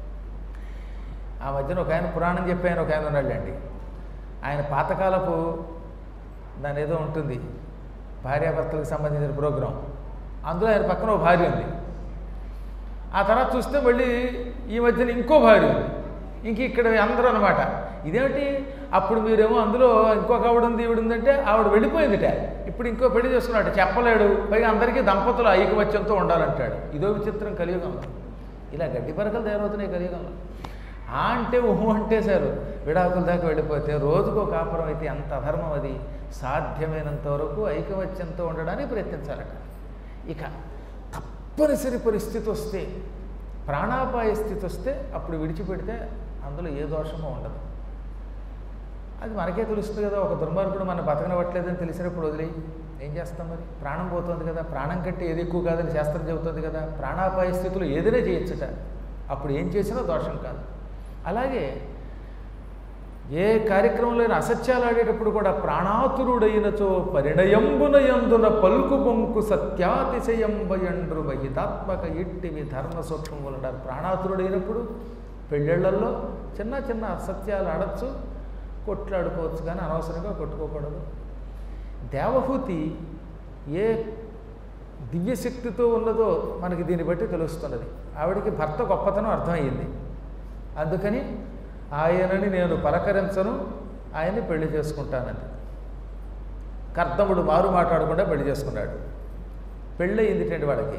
Speaker 1: ఆ మధ్యన ఒక ఆయన పురాణం చెప్పి ఆయన ఒక ఆయన ఉన్నాళ్ళండి ఆయన పాతకాలపు దాని ఏదో ఉంటుంది భార్యాభర్తలకు సంబంధించిన ప్రోగ్రాం అందులో ఆయన పక్కన ఒక భార్య ఉంది ఆ తర్వాత చూస్తే మళ్ళీ ఈ మధ్యన ఇంకో భార్య ఉంది ఇంక ఇక్కడ అందరూ అనమాట ఇదేమిటి అప్పుడు మీరేమో అందులో ఇంకొక ఆవిడ ఉంది ఈవిడ ఉందంటే ఆవిడ వెళ్ళిపోయిందిట ఇప్పుడు ఇంకో పెళ్లి చేసుకున్నాడు చెప్పలేడు పైగా అందరికీ దంపతులు ఐకమత్యంతో ఉండాలంటాడు ఇదో విచిత్రం కలియుగంలో ఇలా గడ్డి పరకలు తయారవుతున్నాయి కలియుగంలో ఆ అంటే ఊహు అంటే సారు విడాకుల దాకా వెళ్ళిపోతే రోజుకో కాపురం అయితే ఎంత అధర్మం అది సాధ్యమైనంత వరకు ఐకమత్యంతో ఉండడానికి ప్రయత్నించాలట ఇక తప్పనిసరి పరిస్థితి వస్తే ప్రాణాపాయ స్థితి వస్తే అప్పుడు విడిచిపెడితే అందులో ఏ దోషమో ఉండదు అది మనకే తెలుస్తుంది కదా ఒక దుర్మార్గుడు మన బతకనివ్వట్లేదని తెలిసినప్పుడు వదిలి ఏం చేస్తాం మరి ప్రాణం పోతుంది కదా ప్రాణం కంటే ఏది ఎక్కువ కాదని శాస్త్రం చెబుతుంది కదా ప్రాణాపాయ స్థితిలో ఏదైనా చేయొచ్చుట అప్పుడు ఏం చేసినా దోషం కాదు అలాగే ఏ కార్యక్రమంలో అసత్యాలు ఆడేటప్పుడు కూడా ప్రాణాతురుడైనచో పరిణయంబున యందున పలుకు బొంకు సత్యాతిశయంబయండ్రు బహితాత్మక ఇట్టివి ధర్మ సూక్ష్మములు అంటారు ప్రాణాతురుడైనప్పుడు పెళ్ళిళ్ళల్లో చిన్న చిన్న అసత్యాలు ఆడచ్చు కొట్లాడుకోవచ్చు కానీ అనవసరంగా కొట్టుకోకూడదు దేవహూతి ఏ దివ్యశక్తితో ఉన్నదో మనకి దీన్ని బట్టి తెలుస్తున్నది ఆవిడికి భర్త గొప్పతనం అర్థమయ్యింది అందుకని ఆయనని నేను పలకరించను ఆయన్ని పెళ్లి చేసుకుంటానని కర్దముడు మారు మాట్లాడకుండా పెళ్లి చేసుకున్నాడు పెళ్ళయిందిటండి వాడికి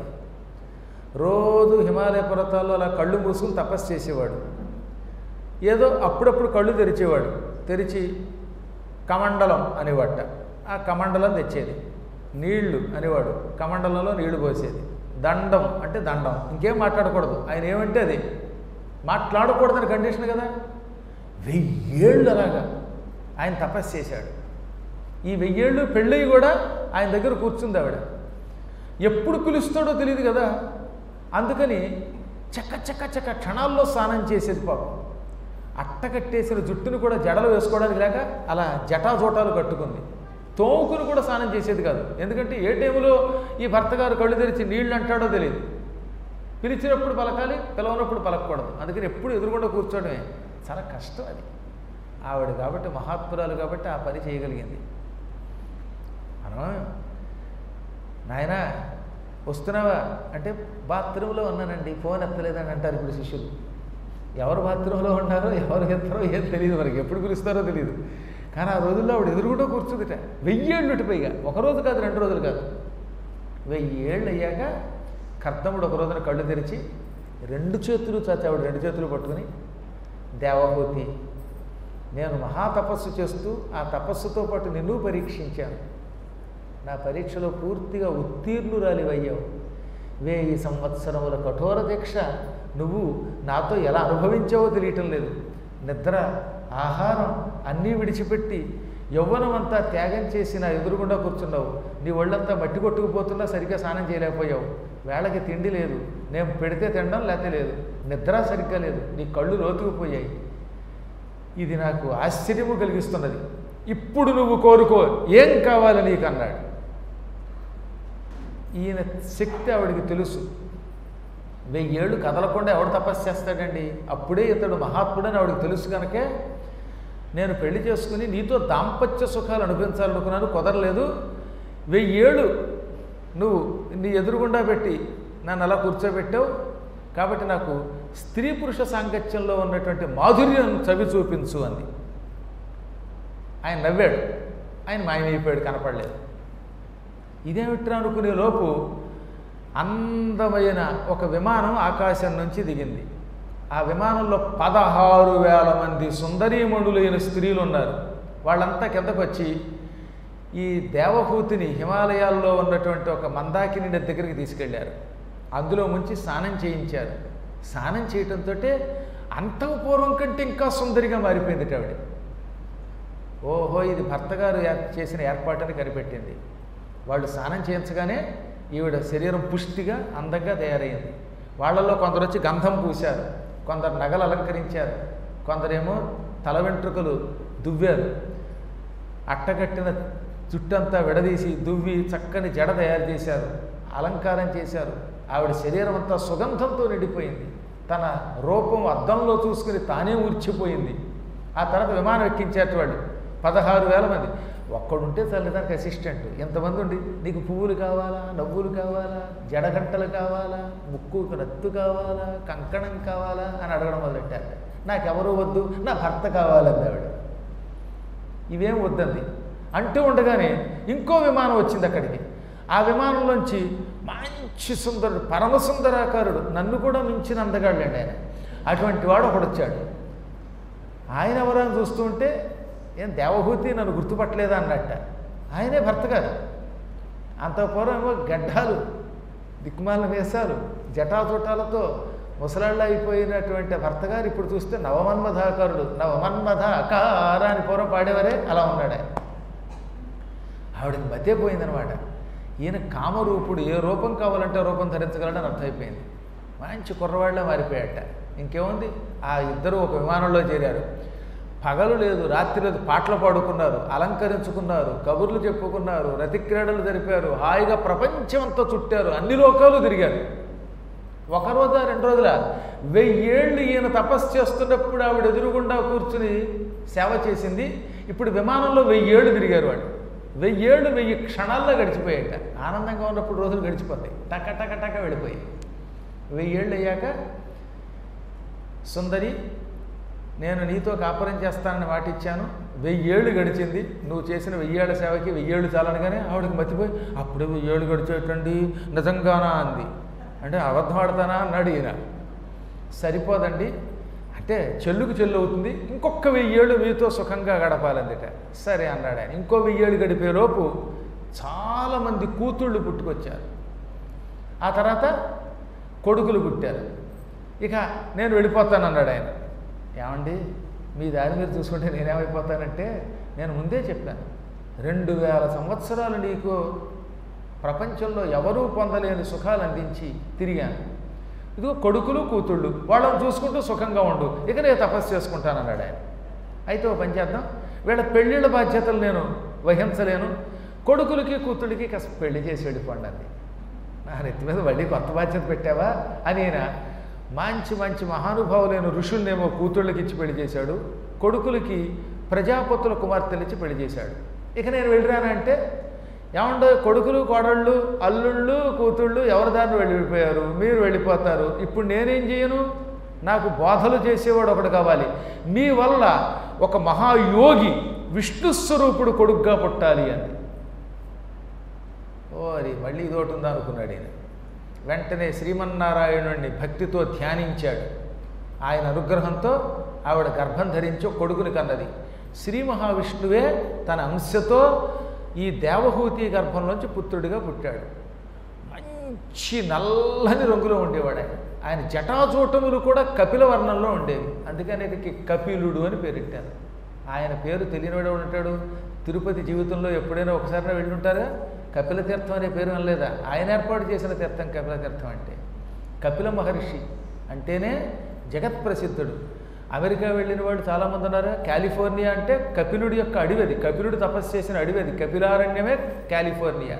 Speaker 1: రోజు హిమాలయ పర్వతాల్లో అలా కళ్ళు మూసుకుని తపస్సు చేసేవాడు ఏదో అప్పుడప్పుడు కళ్ళు తెరిచేవాడు తెరిచి కమండలం అనేవాట ఆ కమండలం తెచ్చేది నీళ్లు అనేవాడు కమండలంలో నీళ్లు పోసేది దండం అంటే దండం ఇంకేం మాట్లాడకూడదు ఆయన ఏమంటే అది మాట్లాడకూడదని కండిషన్ కదా వెయ్యేళ్ళు అలాగా ఆయన తపస్సు చేశాడు ఈ వెయ్యేళ్ళు పెళ్ళయి కూడా ఆయన దగ్గర కూర్చుంది ఆవిడ ఎప్పుడు పిలుస్తాడో తెలియదు కదా అందుకని చక్క చక్క చక్క క్షణాల్లో స్నానం చేసేది పాపం అట్టకట్టేసిన జుట్టును కూడా జడలు వేసుకోవడానికి లేక అలా జటాజోటాలు కట్టుకుంది తోముకుని కూడా స్నానం చేసేది కాదు ఎందుకంటే ఏ టైంలో ఈ భర్త గారు కళ్ళు తెరిచి నీళ్ళు అంటాడో తెలియదు పిలిచినప్పుడు పలకాలి పిలవనప్పుడు పలకూడదు అందుకని ఎప్పుడు ఎదురుగుండా కూర్చోవడమే చాలా కష్టం అది ఆవిడ కాబట్టి మహాత్మురాలు కాబట్టి ఆ పని చేయగలిగింది మనం నాయనా వస్తున్నావా అంటే బాత్రూంలో ఉన్నానండి ఫోన్ ఎత్తలేదని అంటారు ఇప్పుడు శిష్యులు ఎవరు బాత్రూంలో ఉన్నారో ఎవరు ఎత్తారో ఏం తెలియదు మనకి ఎప్పుడు పిలుస్తారో తెలియదు కానీ ఆ రోజుల్లో ఆవిడ ఎదురుగుండా కూర్చుందిట వెయ్యేళ్ళు పైగా ఒక రోజు కాదు రెండు రోజులు కాదు వెయ్యి ఏళ్ళు అయ్యాక కర్దముడు ఒక రోజున కళ్ళు తెరిచి రెండు చేతులు చాచి ఆవిడ రెండు చేతులు పట్టుకుని దేవహూతి నేను మహాతపస్సు చేస్తూ ఆ తపస్సుతో పాటు నిన్ను పరీక్షించాను నా పరీక్షలో పూర్తిగా ఉత్తీర్ణురాలివయ్యావు వేయి సంవత్సరముల కఠోర దీక్ష నువ్వు నాతో ఎలా అనుభవించావో తెలియటం లేదు నిద్ర ఆహారం అన్నీ విడిచిపెట్టి యవ్వనమంతా త్యాగం చేసి నా ఎదురుగుండా కూర్చున్నావు నీ ఒళ్ళంతా మట్టి కొట్టుకుపోతున్నా సరిగ్గా స్నానం చేయలేకపోయావు వేళకి తిండి లేదు నేను పెడితే తినడం లేకపోతే లేదు నిద్ర సరిగ్గా లేదు నీ కళ్ళు లోతుకుపోయాయి ఇది నాకు ఆశ్చర్యము కలిగిస్తున్నది ఇప్పుడు నువ్వు కోరుకో ఏం కావాలి నీకు అన్నాడు ఈయన శక్తి ఆవిడికి తెలుసు వెయ్యేళ్ళు కదలకుండా ఎవడు తపస్సు చేస్తాడండి అప్పుడే ఇతడు మహాత్ముడని ఆవిడకి తెలుసు కనుకే నేను పెళ్లి చేసుకుని నీతో దాంపత్య సుఖాలు అనిపించాలనుకున్నాను కుదరలేదు వెయ్యేళ్ళు నువ్వు నీ ఎదురుగుండా పెట్టి నన్ను అలా కూర్చోబెట్టావు కాబట్టి నాకు స్త్రీ పురుష సాంగత్యంలో ఉన్నటువంటి మాధుర్యం చవి చూపించు అంది ఆయన నవ్వాడు ఆయన మాయమైపోయాడు కనపడలేదు ఇదేమిట్రా అనుకునే లోపు అందమైన ఒక విమానం ఆకాశం నుంచి దిగింది ఆ విమానంలో పదహారు వేల మంది సుందరీమణులైన స్త్రీలు ఉన్నారు వాళ్ళంతా కిందకు వచ్చి ఈ దేవహూతిని హిమాలయాల్లో ఉన్నటువంటి ఒక మందాకిని నది దగ్గరికి తీసుకెళ్లారు అందులో ముంచి స్నానం చేయించారు స్నానం చేయటంతో అంతకు పూర్వం కంటే ఇంకా సుందరిగా మారిపోయింది ఆవిడ ఓహో ఇది భర్త గారు ఏర్- చేసిన ఏర్పాటుని కనిపెట్టింది వాళ్ళు స్నానం చేయించగానే ఈవిడ శరీరం పుష్టిగా అందంగా తయారైంది వాళ్ళల్లో కొందరు వచ్చి గంధం పూశారు కొందరు నగలు అలంకరించారు కొందరేమో తల వెంట్రుకలు దువ్వారు అట్టగట్టిన జుట్టంతా విడదీసి దువ్వి చక్కని జడ తయారు చేశారు అలంకారం చేశారు ఆవిడ శరీరం అంతా సుగంధంతో నిండిపోయింది తన రూపం అద్దంలో చూసుకుని తానే ఊర్చిపోయింది ఆ తర్వాత విమానం ఎక్కించారు వాళ్ళు పదహారు వేల మంది ఒక్కడుంటే తల్లిదానికి అసిస్టెంట్ ఎంతమంది ఉండి నీకు పువ్వులు కావాలా నవ్వులు కావాలా జడగంటలు కావాలా ముక్కుకు నత్తు కావాలా కంకణం కావాలా అని అడగడం మొదలెట్టారు నాకెవరు వద్దు నా భర్త కావాలంది ఆవిడ ఇవేం వద్దంది అంటూ ఉండగానే ఇంకో విమానం వచ్చింది అక్కడికి ఆ విమానంలోంచి మంచి సుందరుడు పరమ సుందరాకారుడు నన్ను కూడా మించిన అందగాళ్ళండి ఆయన అటువంటి వాడు ఒకడు వచ్చాడు ఆయన ఎవరని చూస్తుంటే ఏం దేవహూతి నన్ను గుర్తుపట్టలేదా అన్నట్ట ఆయనే భర్త గారు అంత పూర్వం ఏమో గడ్డాలు దిక్కుమాల వేశాలు జటాజుటాలతో ముసలాళ్ళ అయిపోయినటువంటి భర్త గారు ఇప్పుడు చూస్తే నవమన్మధాకారుడు నవమన్మధాకార అని పూర్వం పాడేవారే అలా ఉన్నాడు ఆయన ఆవిడకి మతే పోయిందనమాట ఈయన కామరూపుడు ఏ రూపం కావాలంటే ఆ రూపం ధరించగలడని అర్థమైపోయింది మంచి కుర్రవాళ్ళ మారిపోయాట ఇంకేముంది ఆ ఇద్దరు ఒక విమానంలో చేరారు పగలు లేదు రాత్రి లేదు పాటలు పాడుకున్నారు అలంకరించుకున్నారు కబుర్లు చెప్పుకున్నారు రతిక్రీడలు జరిపారు హాయిగా ప్రపంచమంతా చుట్టారు అన్ని లోకాలు తిరిగారు ఒక రోజా రెండు రోజుల వెయ్యేళ్ళు ఈయన తపస్సు చేస్తున్నప్పుడు ఆవిడ ఎదురుగుండా కూర్చుని సేవ చేసింది ఇప్పుడు విమానంలో వెయ్యేళ్ళు తిరిగారు వాళ్ళు వెయ్యేళ్ళు వెయ్యి క్షణాల్లో గడిచిపోయాట ఆనందంగా ఉన్నప్పుడు రోజులు గడిచిపోతాయి టక టక టక వెళ్ళిపోయాయి వెయ్యేళ్ళు అయ్యాక సుందరి నేను నీతో కాపురం చేస్తానని మాట ఇచ్చాను వెయ్యేళ్ళు గడిచింది నువ్వు చేసిన వెయ్యేళ్ల సేవకి వెయ్యేళ్ళు చాలనగానే ఆవిడకి మతిపోయి అప్పుడే వెయ్యేళ్ళు గడిచేటండి నిజంగానా అంది అంటే అబద్ధం ఆడతానా అన్నాడు ఈయన సరిపోదండి అంటే చెల్లుకు చెల్లు అవుతుంది ఇంకొక వెయ్యేళ్ళు మీతో సుఖంగా గడపాలందిట సరే అన్నాడు ఆయన ఇంకో వెయ్యేళ్ళు గడిపేలోపు చాలామంది కూతుళ్ళు పుట్టుకొచ్చారు ఆ తర్వాత కొడుకులు పుట్టారు ఇక నేను వెళ్ళిపోతాను అన్నాడు ఆయన ఏమండి మీ దారి మీరు చూసుకుంటే నేనేమైపోతానంటే నేను ముందే చెప్పాను రెండు వేల సంవత్సరాలు నీకు ప్రపంచంలో ఎవరూ పొందలేని సుఖాలు అందించి తిరిగాను ఇదిగో కొడుకులు కూతుళ్ళు వాళ్ళని చూసుకుంటూ సుఖంగా ఉండు ఇక నేను తపస్సు చేసుకుంటాను అన్నాడు ఆయన అయితే ఓ పని చేద్దాం వీళ్ళ పెళ్ళిళ్ళ బాధ్యతలు నేను వహించలేను కొడుకులకి కూతుళ్ళకి కాస్త పెళ్లి చేసి వెళ్ళిపోండి అంది నా నెత్తి మీద మళ్ళీ కొత్త బాధ్యత పెట్టావా అని ఆయన మంచి మంచి మహానుభావులైన ఋషుల్నేమో కూతుళ్ళకి ఇచ్చి పెళ్లి చేశాడు కొడుకులకి ప్రజాపతుల కుమార్తెలు ఇచ్చి పెళ్లి చేశాడు ఇక నేను వెళ్ళిరానంటే ఏమండో కొడుకులు కోడళ్ళు అల్లుళ్ళు కూతుళ్ళు ఎవరి దారిని వెళ్ళిపోయారు మీరు వెళ్ళిపోతారు ఇప్పుడు నేనేం చేయను నాకు బోధలు చేసేవాడు ఒకడు కావాలి మీ వల్ల ఒక మహాయోగి విష్ణు స్వరూపుడు కొడుగ్గా పుట్టాలి అని ఓరి మళ్ళీ ఇదోటి ఉందా అనుకున్నాడు ఈయన వెంటనే శ్రీమన్నారాయణుడిని భక్తితో ధ్యానించాడు ఆయన అనుగ్రహంతో ఆవిడ గర్భం ధరించి ఒక కొడుకుని కన్నది శ్రీ మహావిష్ణువే తన అంశతో ఈ దేవహూతి గర్భంలోంచి పుత్రుడిగా పుట్టాడు మంచి నల్లని రంగులో ఉండేవాడు ఆయన ఆయన జటాచూటములు కూడా కపిల వర్ణంలో ఉండేవి అందుకని ఆయనకి కపిలుడు అని పేరెట్టారు ఆయన పేరు తెలియనివాడు ఎవడు ఉంటాడు తిరుపతి జీవితంలో ఎప్పుడైనా ఒకసారి వెళ్ళి ఉంటారా కపిల తీర్థం అనే పేరు అనలేదా ఆయన ఏర్పాటు చేసిన తీర్థం కపిల తీర్థం అంటే కపిల మహర్షి అంటేనే జగత్ ప్రసిద్ధుడు అమెరికా వెళ్ళిన వాళ్ళు చాలామంది ఉన్నారు కాలిఫోర్నియా అంటే కపిలుడి యొక్క అడివది కపిలుడు తపస్సు చేసిన అడివది కపిలారణ్యమే కాలిఫోర్నియా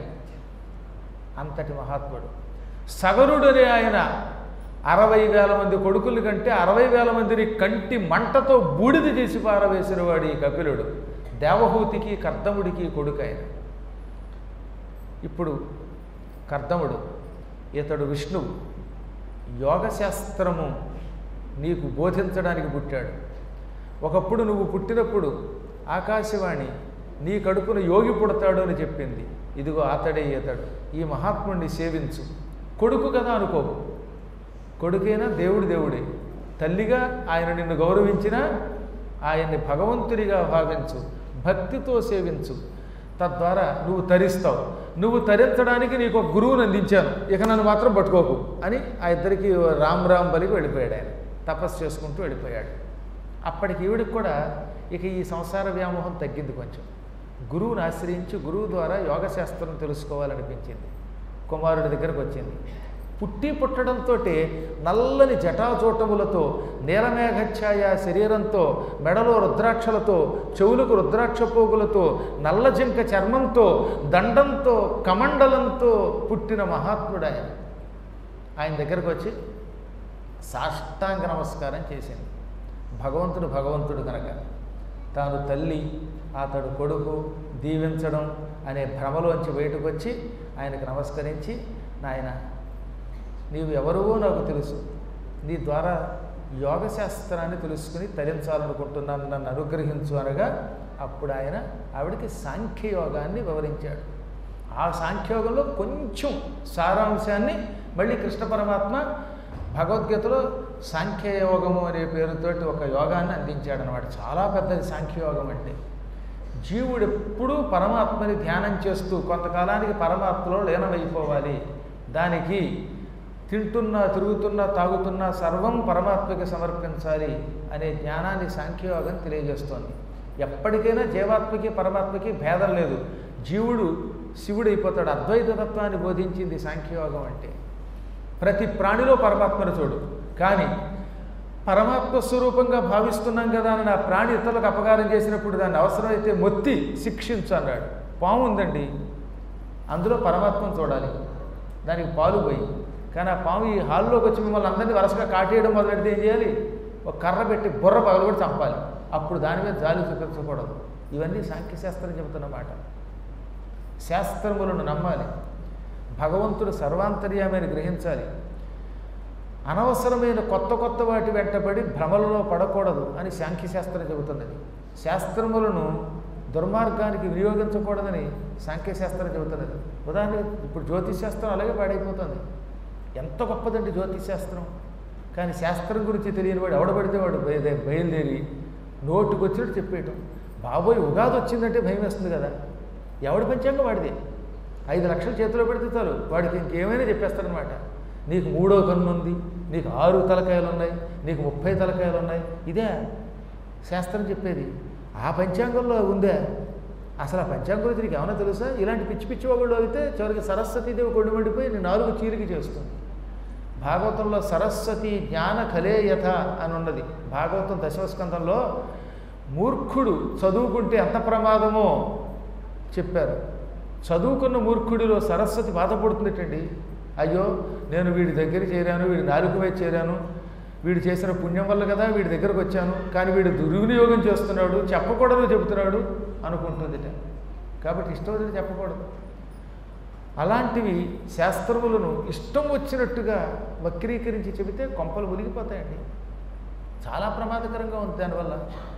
Speaker 1: అంతటి మహాత్ముడు సగరుడు అనే ఆయన అరవై వేల మంది కొడుకుల కంటే అరవై వేల మందిని కంటి మంటతో బూడిద చేసి పారవేసిన వాడు ఈ కపిలుడు దేవహూతికి కర్దముడికి కొడుకు ఆయన ఇప్పుడు కర్దముడు ఇతడు విష్ణువు యోగశాస్త్రము నీకు బోధించడానికి పుట్టాడు ఒకప్పుడు నువ్వు పుట్టినప్పుడు ఆకాశవాణి నీ కడుపున యోగి పుడతాడు అని చెప్పింది ఇదిగో అతడే ఇతడు ఈ మహాత్ముడిని సేవించు కొడుకు కదా అనుకోకు కొడుకైనా దేవుడు దేవుడే తల్లిగా ఆయన నిన్ను గౌరవించినా ఆయన్ని భగవంతుడిగా భావించు భక్తితో సేవించు తద్వారా నువ్వు తరిస్తావు నువ్వు తరించడానికి నీకు ఒక గురువుని అందించాను ఇక నన్ను మాత్రం పట్టుకోకు అని ఆ ఇద్దరికి రామ్ రామ్ బలికి వెళ్ళిపోయాడు ఆయన తపస్సు చేసుకుంటూ వెళ్ళిపోయాడు అప్పటికి ఈవిడికి కూడా ఇక ఈ సంసార వ్యామోహం తగ్గింది కొంచెం గురువుని ఆశ్రయించి గురువు ద్వారా యోగశాస్త్రం తెలుసుకోవాలనిపించింది కుమారుడి దగ్గరకు వచ్చింది పుట్టి పుట్టడంతో నల్లని జటాచూటములతో నీలమేఘఛాయ శరీరంతో మెడలో రుద్రాక్షలతో చెవులకు రుద్రాక్ష పోగులతో నల్ల జింక చర్మంతో దండంతో కమండలంతో పుట్టిన మహాత్ముడు ఆయన ఆయన దగ్గరకు వచ్చి సాష్టాంగ నమస్కారం చేసింది భగవంతుడు భగవంతుడు కనుక తాను తల్లి అతడు కొడుకు దీవించడం అనే భ్రమలోంచి బయటకు వచ్చి ఆయనకు నమస్కరించి నాయన నీవు ఎవరువో నాకు తెలుసు నీ ద్వారా యోగశాస్త్రాన్ని తెలుసుకుని తరించాలనుకుంటున్నాను నన్ను అనుగ్రహించు అనగా అప్పుడు ఆయన ఆవిడకి సాంఖ్యయోగాన్ని వివరించాడు ఆ సాంఖ్యయోగంలో కొంచెం సారాంశాన్ని మళ్ళీ కృష్ణ పరమాత్మ భగవద్గీతలో సాంఖ్యయోగము అనే పేరుతోటి ఒక యోగాన్ని అందించాడు అనమాట చాలా పెద్దది సాంఖ్యయోగం అంటే జీవుడు ఎప్పుడూ పరమాత్మని ధ్యానం చేస్తూ కొంతకాలానికి పరమాత్మలో లీనమైపోవాలి దానికి తింటున్నా తిరుగుతున్నా తాగుతున్నా సర్వం పరమాత్మకి సమర్పించాలి అనే జ్ఞానాన్ని సాంఖ్యయోగం తెలియజేస్తోంది ఎప్పటికైనా జీవాత్మకి పరమాత్మకి భేదం లేదు జీవుడు శివుడైపోతాడు అద్వైత తత్వాన్ని బోధించింది సాంఖ్యయోగం అంటే ప్రతి ప్రాణిలో పరమాత్మను చూడు కానీ పరమాత్మ స్వరూపంగా భావిస్తున్నాం కదా అని ఆ ప్రాణి ఇతరులకు అపకారం చేసినప్పుడు దాన్ని అవసరమైతే మొత్తి శిక్షించు అన్నాడు పాము ఉందండి అందులో పరమాత్మను చూడాలి దానికి పాలు పోయి కానీ ఆ పాము ఈ హాల్లోకి వచ్చి మిమ్మల్ని అందరినీ వరుసగా కాటేయడం మొదలెడితే ఏం చేయాలి ఒక కర్ర పెట్టి బుర్ర పగలు కూడా చంపాలి అప్పుడు దాని మీద జాలి చూపించకూడదు ఇవన్నీ సాంఖ్యశాస్త్రం చెబుతున్నమాట శాస్త్రములను నమ్మాలి భగవంతుడు సర్వాంతర్యామని గ్రహించాలి అనవసరమైన కొత్త కొత్త వాటి వెంటబడి భ్రమలలో పడకూడదు అని సాంఖ్యశాస్త్రం చెబుతున్నది శాస్త్రములను దుర్మార్గానికి వినియోగించకూడదని సాంఖ్యశాస్త్రం చెబుతున్నది ఉదాహరణకి ఇప్పుడు జ్యోతిశాస్త్రం అలాగే పాడైపోతుంది ఎంత గొప్పదండి జ్యోతిశాస్త్రం కానీ శాస్త్రం గురించి తెలియని వాడు ఎవడబడితే వాడు బయ- బయలుదేరి నోటుకు వచ్చినట్టు చెప్పేయటం బాబోయ్ ఉగాది వచ్చిందంటే భయం వేస్తుంది కదా ఎవడి పంచాంగం వాడిదే ఐదు లక్షలు చేతిలో పెడితే చాలు వాడికి ఇంకేమైనా చెప్పేస్తారనమాట నీకు మూడో కన్ను ఉంది నీకు ఆరు తలకాయలు ఉన్నాయి నీకు ముప్పై తలకాయలు ఉన్నాయి ఇదే శాస్త్రం చెప్పేది ఆ పంచాంగంలో ఉందే అసలు ఆ పంచాంగం గురించి నీకు ఏమైనా తెలుసా ఇలాంటి పిచ్చి పిచ్చి ఒకళ్ళు అయితే చివరికి సరస్వతీదేవి కొండు మండిపోయి నీ నాలుగు చీలికి చేస్తుంది భాగవతంలో సరస్వతి జ్ఞాన కలేయథ అని ఉన్నది భాగవతం దశమస్కంధంలో మూర్ఖుడు చదువుకుంటే ఎంత ప్రమాదమో చెప్పారు చదువుకున్న మూర్ఖుడిలో సరస్వతి బాధపడుతుందటండి అయ్యో నేను వీడి దగ్గర చేరాను వీడి నాలుగు మీద చేరాను వీడు చేసిన పుణ్యం వల్ల కదా వీడి దగ్గరకు వచ్చాను కానీ వీడు దుర్వినియోగం చేస్తున్నాడు చెప్పకూడదు చెబుతున్నాడు అనుకుంటుందిట కాబట్టి ఇష్టం వచ్చినట్టు చెప్పకూడదు అలాంటివి శాస్త్రములను ఇష్టం వచ్చినట్టుగా వక్రీకరించి చెబితే కొంపలు మునిగిపోతాయండి చాలా ప్రమాదకరంగా ఉంది దానివల్ల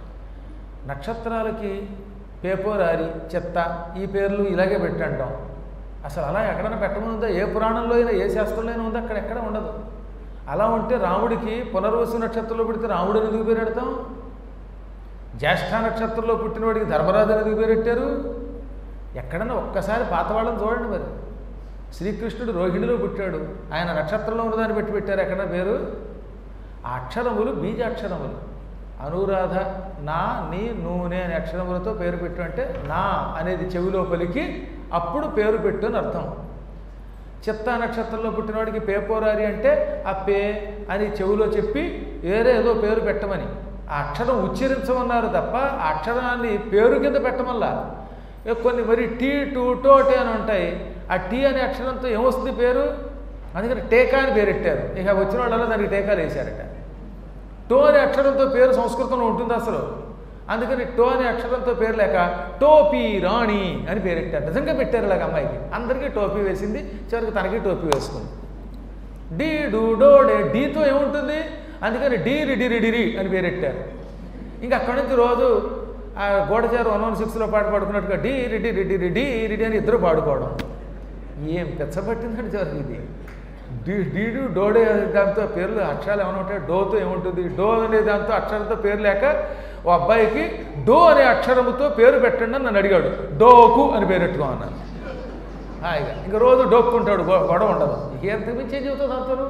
Speaker 1: నక్షత్రాలకి పేపోరారి చెత్త ఈ పేర్లు ఇలాగే పెట్టంటాం అసలు అలా ఎక్కడైనా పెట్టమనుందా ఏ పురాణంలో అయినా ఏ శాస్త్రంలో అయినా ఉందా అక్కడ ఎక్కడ ఉండదు అలా ఉంటే రాముడికి పునర్వసు నక్షత్రంలో పుడితే రాముడు అని ఎందుకు పేరు పెడతాం జ్యేష్ఠ నక్షత్రంలో పుట్టినవాడికి ధర్మరాజు అని ఎందుకు పేరు పెట్టారు ఎక్కడన్నా ఒక్కసారి పాతవాళ్ళని చూడండి మరి శ్రీకృష్ణుడు రోహిణిలో పుట్టాడు ఆయన నక్షత్రంలో ఉన్నదాన్ని పెట్టి పెట్టారు ఎక్కడ పేరు ఆ అక్షరములు బీజాక్షరములు అనురాధ నా నీ నూనె అనే అక్షరములతో పేరు పెట్టు అంటే నా అనేది చెవిలో పలికి అప్పుడు పేరు పెట్టు అని అర్థం చిత్తా నక్షత్రంలో పుట్టినవాడికి పేపోరారి అంటే ఆ పే అని చెవిలో చెప్పి వేరే ఏదో పేరు పెట్టమని ఆ అక్షరం ఉచ్చరించమన్నారు తప్ప ఆ అక్షరాన్ని పేరు కింద పెట్టమల్లా ఏ కొన్ని మరి టీ టూ టోటే అని ఉంటాయి ఆ టీ అనే అక్షరంతో ఏమొస్తుంది పేరు అందుకని టేకా అని పేరెట్టారు ఇక వచ్చిన వాళ్ళలో దానికి టేకాలు వేశారట టో అనే అక్షరంతో పేరు సంస్కృతంలో ఉంటుంది అసలు అందుకని టో అనే అక్షరంతో పేరు లేక టోపీ రాణి అని పేరెట్టారు నిజంగా పెట్టారు ఇలాగ అమ్మాయికి అందరికీ టోపీ వేసింది చివరికి తనకి టోపీ వేసుకుంది డీ డూ డో డే డీతో ఏముంటుంది అందుకని డీ రిడి రిడిరి అని పేరెట్టారు ఇంకా అక్కడి నుంచి రోజు ఆ గోడచారు వన్ వన్ సిక్స్లో పాట పాడుకున్నట్టుగా డీ రిడి రిడి రిడి రిడి అని ఇద్దరు పాడుకోవడం ఏం పెచ్చబట్టిందండి చివరికి ఇది డీ డీడు డోడే అనే దాంతో పేర్లు అక్షరాలు ఏమైనా ఉంటాయి డోతో ఏముంటుంది డో అనే దాంతో అక్షరంతో పేరు లేక ఓ అబ్బాయికి డో అనే అక్షరముతో పేరు పెట్టండి అని నన్ను అడిగాడు డోకు అని పేరెట్టుకో అన్నాను హాయిగా ఇంకా రోజు డోక్కుంటాడు గొ- గొడవ ఉండదు ఇక ఎంత మించి ఏం చెబుతుంది అంతను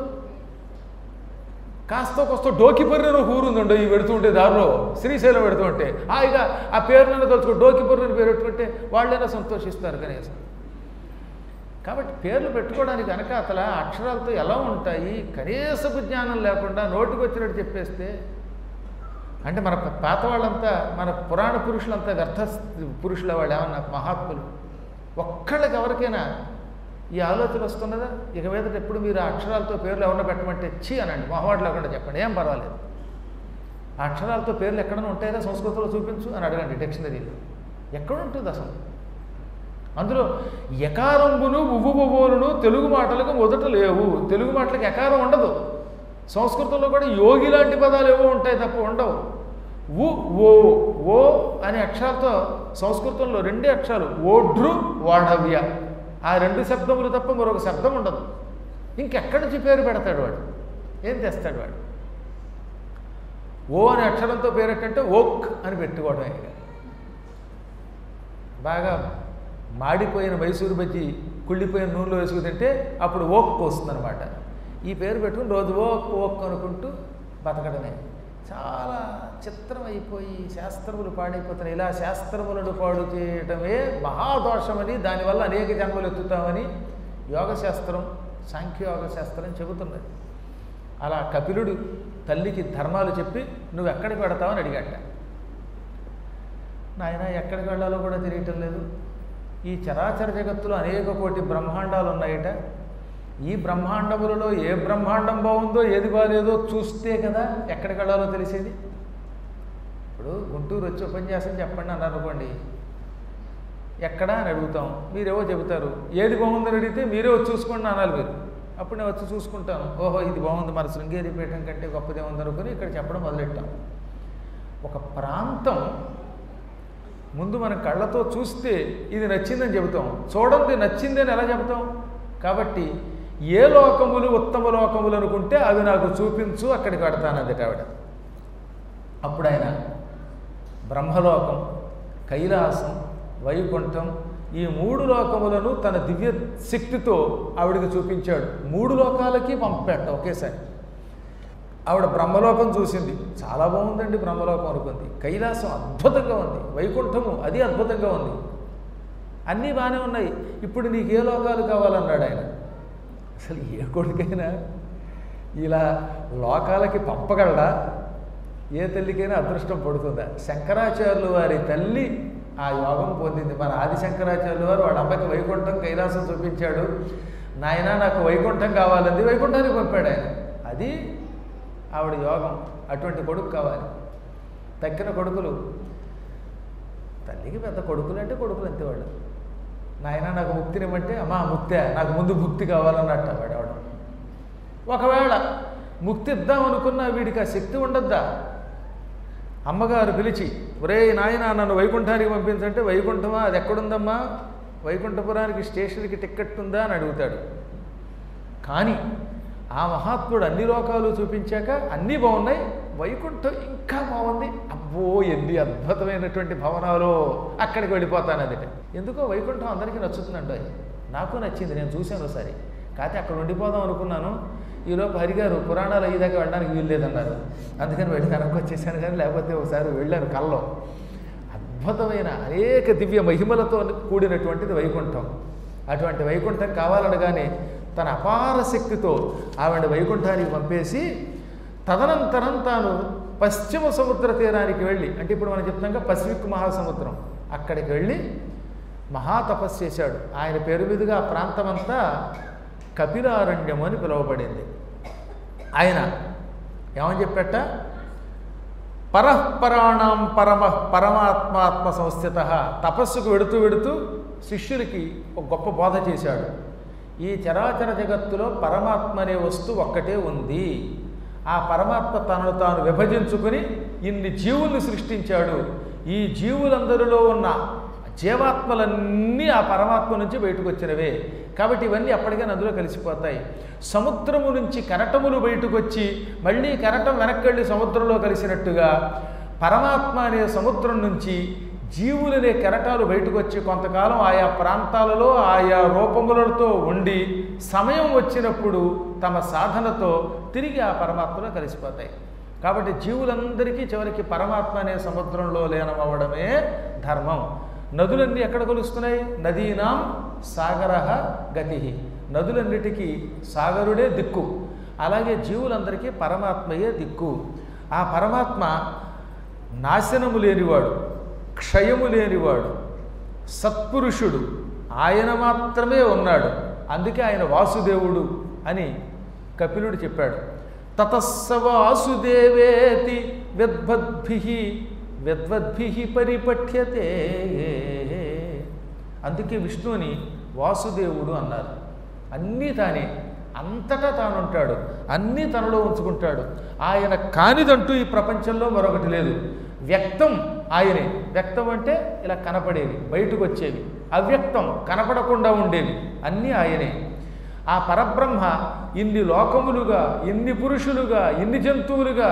Speaker 1: కాస్త కొస్త డోకిపర్రిన ఒక ఊరు ఉందండి ఈ పెడుతుంటే దారిలో శ్రీశైలం పెడుతుంటే హాయిగా ఆ పేరునైనా తలుచుకో డోకిపర్రిని పేరు పెట్టుకుంటే వాళ్ళైనా సంతోషిస్తారు కనీసం కాబట్టి పేర్లు పెట్టుకోవడానికి కనుక అసలు ఆ అక్షరాలతో ఎలా ఉంటాయి కనీసపు జ్ఞానం లేకుండా నోటికి వచ్చినట్టు చెప్పేస్తే అంటే మన పాత వాళ్ళంతా మన పురాణ పురుషులంతా వ్యర్థ పురుషుల వాళ్ళు ఏమన్నా మహాత్ములు ఒక్కళ్ళకి ఎవరికైనా ఈ ఆలోచన వస్తున్నదా ఇక మీదట ఎప్పుడు మీరు ఆ అక్షరాలతో పేర్లు ఎవరన్నా పెట్టమంటే చీ అనండి మొహమాట లేకుండా చెప్పండి ఏం పర్వాలేదు ఆ అక్షరాలతో పేర్లు ఎక్కడైనా ఉంటాయా సంస్కృతంలో చూపించు అని అడగండి డిక్షనరీలో ఎక్కడ ఉంటుంది అసలు అందులో ఎకారంబును ఉవ్వుబోలును తెలుగు మాటలకు మొదట లేవు తెలుగు మాటలకు ఎకారం ఉండదు సంస్కృతంలో కూడా యోగి లాంటి పదాలు ఏవో ఉంటాయి తప్ప ఉండవు ఉ ఓ ఓ అనే అక్షరాలతో సంస్కృతంలో రెండే అక్షరాలు ఓడ్రు వాడవ్య ఆ రెండు శబ్దములు తప్ప మరొక శబ్దం ఉండదు ఇంకెక్కడి నుంచి పేరు పెడతాడు వాడు ఏం తెస్తాడు వాడు ఓ అనే అక్షరంతో పేరెట్టంటే ఓక్ అని పెట్టుకోవడమే ఇక. బాగా మాడిపోయిన మైసూరు బజ్జి కుళ్ళిపోయిన నూనెలో వేసుకు తింటే అప్పుడు ఓక్ వస్తుందన్నమాట ఈ పేరు పెట్టుకుని రోజు ఓక్ ఓక్ అనుకుంటూ బతకడమే చాలా చిత్రం అయిపోయి శాస్త్రములు పాడైపోతున్నాయి ఇలా శాస్త్రములను పాడు చేయటమే మహాదోషమని దానివల్ల అనేక జన్మలు ఎత్తుతామని యోగశాస్త్రం సాంఖ్యయోగ శాస్త్రం చెబుతున్నది అలా కపిలుడు తల్లికి ధర్మాలు చెప్పి నువ్వు ఎక్కడికి పెడతావని అడిగాట నాయన ఎక్కడికి వెళ్ళాలో కూడా తెలియటం లేదు ఈ చరాచర జగత్తులో అనేక కోటి బ్రహ్మాండాలు ఉన్నాయట ఈ బ్రహ్మాండములలో ఏ బ్రహ్మాండం బాగుందో ఏది బాగాలేదో చూస్తే కదా ఎక్కడికి వెళ్ళాలో తెలిసేది ఇప్పుడు గుంటూరు వచ్చి ఉపన్యాసం చెప్పండి అన్నారు అనుకోండి ఎక్కడా అని అడుగుతాం మీరేవో చెబుతారు ఏది బాగుందని అడిగితే మీరే వచ్చి చూసుకోండి అనాలి మీరు అప్పుడు నేను వచ్చి చూసుకుంటాను ఓహో ఇది బాగుంది మన శృంగేరి పీఠం కంటే గొప్పదే ఉందనుకుని ఇక్కడ చెప్పడం మొదలెట్టాం ఒక ప్రాంతం ముందు మన కళ్ళతో చూస్తే ఇది నచ్చిందని చెబుతాం చూడండి నచ్చిందని ఎలా చెబుతాం కాబట్టి ఏ లోకములు ఉత్తమ లోకములు అనుకుంటే అవి నాకు చూపించు అక్కడికి పెడతానంది ఆవిడ అప్పుడు ఆయన బ్రహ్మలోకం కైలాసం వైకుంఠం ఈ మూడు లోకములను తన దివ్య శక్తితో ఆవిడికి చూపించాడు మూడు లోకాలకి పంపాట ఒకేసారి ఆవిడ బ్రహ్మలోకం చూసింది చాలా బాగుందండి బ్రహ్మలోకం అనుకుంది కైలాసం అద్భుతంగా ఉంది వైకుంఠము అది అద్భుతంగా ఉంది అన్నీ బాగానే ఉన్నాయి ఇప్పుడు నీకు ఏ లోకాలు కావాలన్నాడు ఆయన అసలు ఏ కొడుకైనా ఇలా లోకాలకి పంపగలడా ఏ తల్లికైనా అదృష్టం పడుతుందా శంకరాచార్యులు వారి తల్లి ఆ యోగం పొందింది మన ఆది శంకరాచార్యులు వారు వాడు అబ్బాయికి వైకుంఠం కైలాసం చూపించాడు నాయన నాకు వైకుంఠం కావాలంది వైకుంఠానికి పంపాడు ఆయన అది ఆవిడ యోగం అటువంటి కొడుకు కావాలి తక్కిన కొడుకులు తల్లికి పెద్ద కొడుకులు అంటే కొడుకులు అంతే వాళ్ళు నాయన నాకు ముక్తినివ్వంటే అమ్మా ముక్తే నాకు ముందు ముక్తి కావాలన్నట్ట వాడు ఆవిడ ఒకవేళ ముక్తి ఇద్దాం అనుకున్నా వీడికి ఆ శక్తి ఉండద్దా అమ్మగారు పిలిచి ఒరే నాయన నన్ను వైకుంఠానికి పంపించంటే వైకుంఠమా అది ఎక్కడుందమ్మా వైకుంఠపురానికి స్టేషన్కి టిక్కెట్ ఉందా అని అడుగుతాడు కానీ ఆ మహాత్ముడు అన్ని లోకాలు చూపించాక అన్నీ బాగున్నాయి వైకుంఠం ఇంకా బాగుంది అబ్బో ఎన్ని అద్భుతమైనటువంటి భవనాలు అక్కడికి వెళ్ళిపోతాను అది ఎందుకో వైకుంఠం అందరికీ నచ్చుతుందండి నాకు నచ్చింది నేను చూశాను ఒకసారి కాకపోతే అక్కడ ఉండిపోదాం అనుకున్నాను ఈలోపు హరిగారు పురాణాలు అయ్యేదాకా వెళ్ళడానికి వీల్లేదన్నారు అందుకని వెళ్ళి వెనక్కి వచ్చేసాను కానీ లేకపోతే ఒకసారి వెళ్ళాను కల్లో అద్భుతమైన అనేక దివ్య మహిమలతో కూడినటువంటిది వైకుంఠం అటువంటి వైకుంఠం కావాలనగానే తన అపార శక్తితో ఆవిడ వైకుంఠానికి పంపేసి తదనంతరం తాను పశ్చిమ సముద్ర తీరానికి వెళ్ళి అంటే ఇప్పుడు మనం చెప్తాం పసిఫిక్ మహాసముద్రం అక్కడికి వెళ్ళి మహాతపస్సు చేశాడు ఆయన పేరు మీదుగా ఆ ప్రాంతమంతా కపిలారణ్యం అని పిలువబడింది ఆయన ఏమని చెప్పట పరఃపరాణం పరమ పరమాత్మాత్మ సంస్థిత తపస్సుకు వెడుతూ వెడుతూ శిష్యులకి ఒక గొప్ప బోధ చేశాడు ఈ చరాచర జగత్తులో పరమాత్మ అనే వస్తువు ఒక్కటే ఉంది ఆ పరమాత్మ తనను తాను విభజించుకుని ఇన్ని జీవుల్ని సృష్టించాడు ఈ జీవులందరిలో ఉన్న జీవాత్మలన్నీ ఆ పరమాత్మ నుంచి బయటకు వచ్చినవే కాబట్టి ఇవన్నీ అప్పటికే అందులో కలిసిపోతాయి సముద్రము నుంచి కెరటములు బయటకు వచ్చి మళ్ళీ కెరటం వెనక్కి వెళ్ళి సముద్రంలో కలిసినట్టుగా పరమాత్మ అనే సముద్రం నుంచి జీవులనే కెరటాలు బయటకు వచ్చి కొంతకాలం ఆయా ప్రాంతాలలో ఆయా రూపములతో ఉండి సమయం వచ్చినప్పుడు తమ సాధనతో తిరిగి ఆ పరమాత్మలో కలిసిపోతాయి కాబట్టి జీవులందరికీ చివరికి పరమాత్మ అనే సముద్రంలో లీనమవ్వడమే ధర్మం నదులన్నీ ఎక్కడ కలుస్తున్నాయి నదీనాం సాగర గతి నదులన్నిటికీ సాగరుడే దిక్కు అలాగే జీవులందరికీ పరమాత్మయే దిక్కు ఆ పరమాత్మ నాశనము లేనివాడు క్షయము లేనివాడు సత్పురుషుడు ఆయన మాత్రమే ఉన్నాడు అందుకే ఆయన వాసుదేవుడు అని కపిలుడు చెప్పాడు తతస్స వాసుదేవేతి విద్వద్భి విద్వద్భి పరిపఠ్యతే అందుకే విష్ణువుని వాసుదేవుడు అన్నారు అన్నీ తానే అంతటా తాను ఉంటాడు అన్నీ తనలో ఉంచుకుంటాడు ఆయన కానిదంటూ ఈ ప్రపంచంలో మరొకటి లేదు వ్యక్తం ఆయనే వ్యక్తం అంటే ఇలా కనపడేవి బయటకు వచ్చేవి అవ్యక్తం కనపడకుండా ఉండేవి అన్నీ ఆయనే ఆ పరబ్రహ్మ ఇన్ని లోకములుగా ఇన్ని పురుషులుగా ఇన్ని జంతువులుగా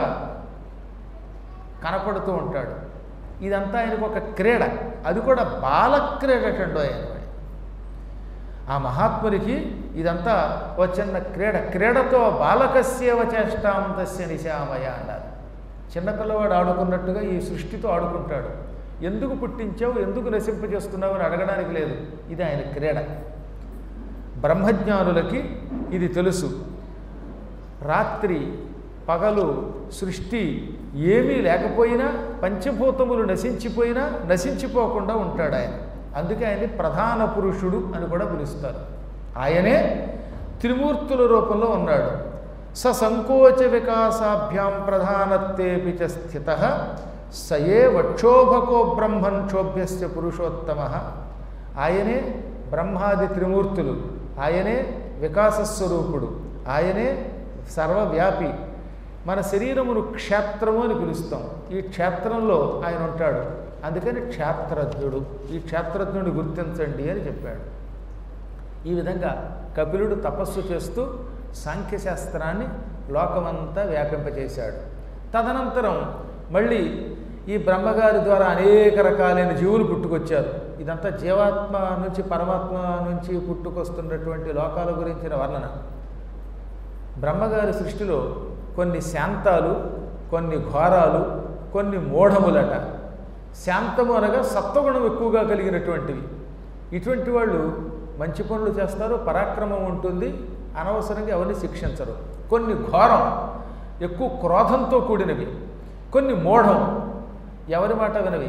Speaker 1: కనపడుతూ ఉంటాడు ఇదంతా ఆయనకు ఒక క్రీడ అది కూడా బాలక్రీడ కండో ఆయన ఆ మహాత్మునికి ఇదంతా ఒక చిన్న క్రీడ క్రీడతో బాలకస్యవ చేష్టాం తస్య నిశామయ అన్నారు చిన్నపిల్లవాడు ఆడుకున్నట్టుగా ఈ సృష్టితో ఆడుకుంటాడు ఎందుకు పుట్టించావు ఎందుకు నశింపజేస్తున్నావు అని అడగడానికి లేదు ఇది ఆయన క్రీడ బ్రహ్మజ్ఞానులకి ఇది తెలుసు రాత్రి పగలు సృష్టి ఏమీ లేకపోయినా పంచభూతములు నశించిపోయినా నశించిపోకుండా ఉంటాడు ఆయన అందుకే ఆయన్ని ప్రధాన పురుషుడు అని కూడా పిలుస్తారు ఆయనే త్రిమూర్తుల రూపంలో ఉన్నాడు స సంకోచ వికాసాభ్యాం ప్రధానత్వేపి చ స్థిత సయే వక్షోభకో బ్రహ్మన్ క్షోభ్యస్య పురుషోత్తమ ఆయనే బ్రహ్మాది త్రిమూర్తులు ఆయనే వికాసస్వరూపుడు ఆయనే సర్వవ్యాపి మన శరీరమును క్షేత్రము అని పిలుస్తాం ఈ క్షేత్రంలో ఆయన ఉంటాడు అందుకని క్షేత్రజ్ఞుడు ఈ క్షేత్రజ్ఞుడిని గుర్తించండి అని చెప్పాడు ఈ విధంగా కపిలుడు తపస్సు చేస్తూ సాంఖ్యశాస్త్రాన్ని లోకమంతా వ్యాపింపచేశాడు తదనంతరం మళ్ళీ ఈ బ్రహ్మగారి ద్వారా అనేక రకాలైన జీవులు పుట్టుకొచ్చారు ఇదంతా జీవాత్మ నుంచి పరమాత్మ నుంచి పుట్టుకొస్తున్నటువంటి లోకాల గురించిన వర్ణన బ్రహ్మగారి సృష్టిలో కొన్ని శాంతాలు కొన్ని ఘోరాలు కొన్ని మూఢములట శాంతము అనగా సత్వగుణం ఎక్కువగా కలిగినటువంటివి ఇటువంటి వాళ్ళు మంచి పనులు చేస్తారు పరాక్రమం ఉంటుంది అనవసరంగా ఎవరిని శిక్షించరు కొన్ని ఘోరం ఎక్కువ క్రోధంతో కూడినవి కొన్ని మూఢం ఎవరి మాట వినవి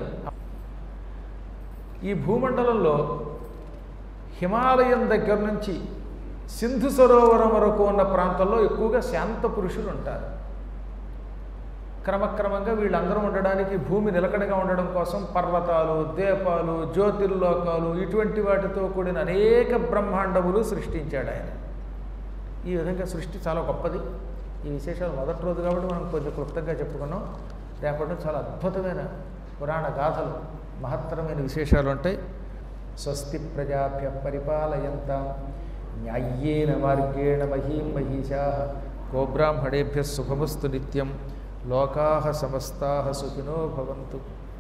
Speaker 1: ఈ భూమండలంలో హిమాలయం దగ్గర నుంచి సింధు సరోవరం వరకు ఉన్న ప్రాంతంలో ఎక్కువగా శాంత పురుషులు ఉంటారు క్రమక్రమంగా వీళ్ళందరూ ఉండడానికి భూమి నిలకడగా ఉండడం కోసం పర్వతాలు ద్వీపాలు జ్యోతిర్లోకాలు ఇటువంటి వాటితో కూడిన అనేక బ్రహ్మాండములు సృష్టించాడు ఆయన ఈ విధంగా సృష్టి చాలా గొప్పది ఈ విశేషాలు మొదటి రోజు కాబట్టి మనం కొంచెం క్లుప్తంగా చెప్పుకున్నాం రేపటి నుంచి చాలా అద్భుతమైన పురాణ గాథలు మహత్తరమైన విశేషాలు ఉంటాయి స్వస్తి ప్రజాభ్య పరిపాలయంత న్యాయ్యేన మార్గేణ మహీం మహిషా గోబ్రాహ్మణేభ్య శుభమస్తు నిత్యం లోకా సమస్తా సుఖినో భవంతు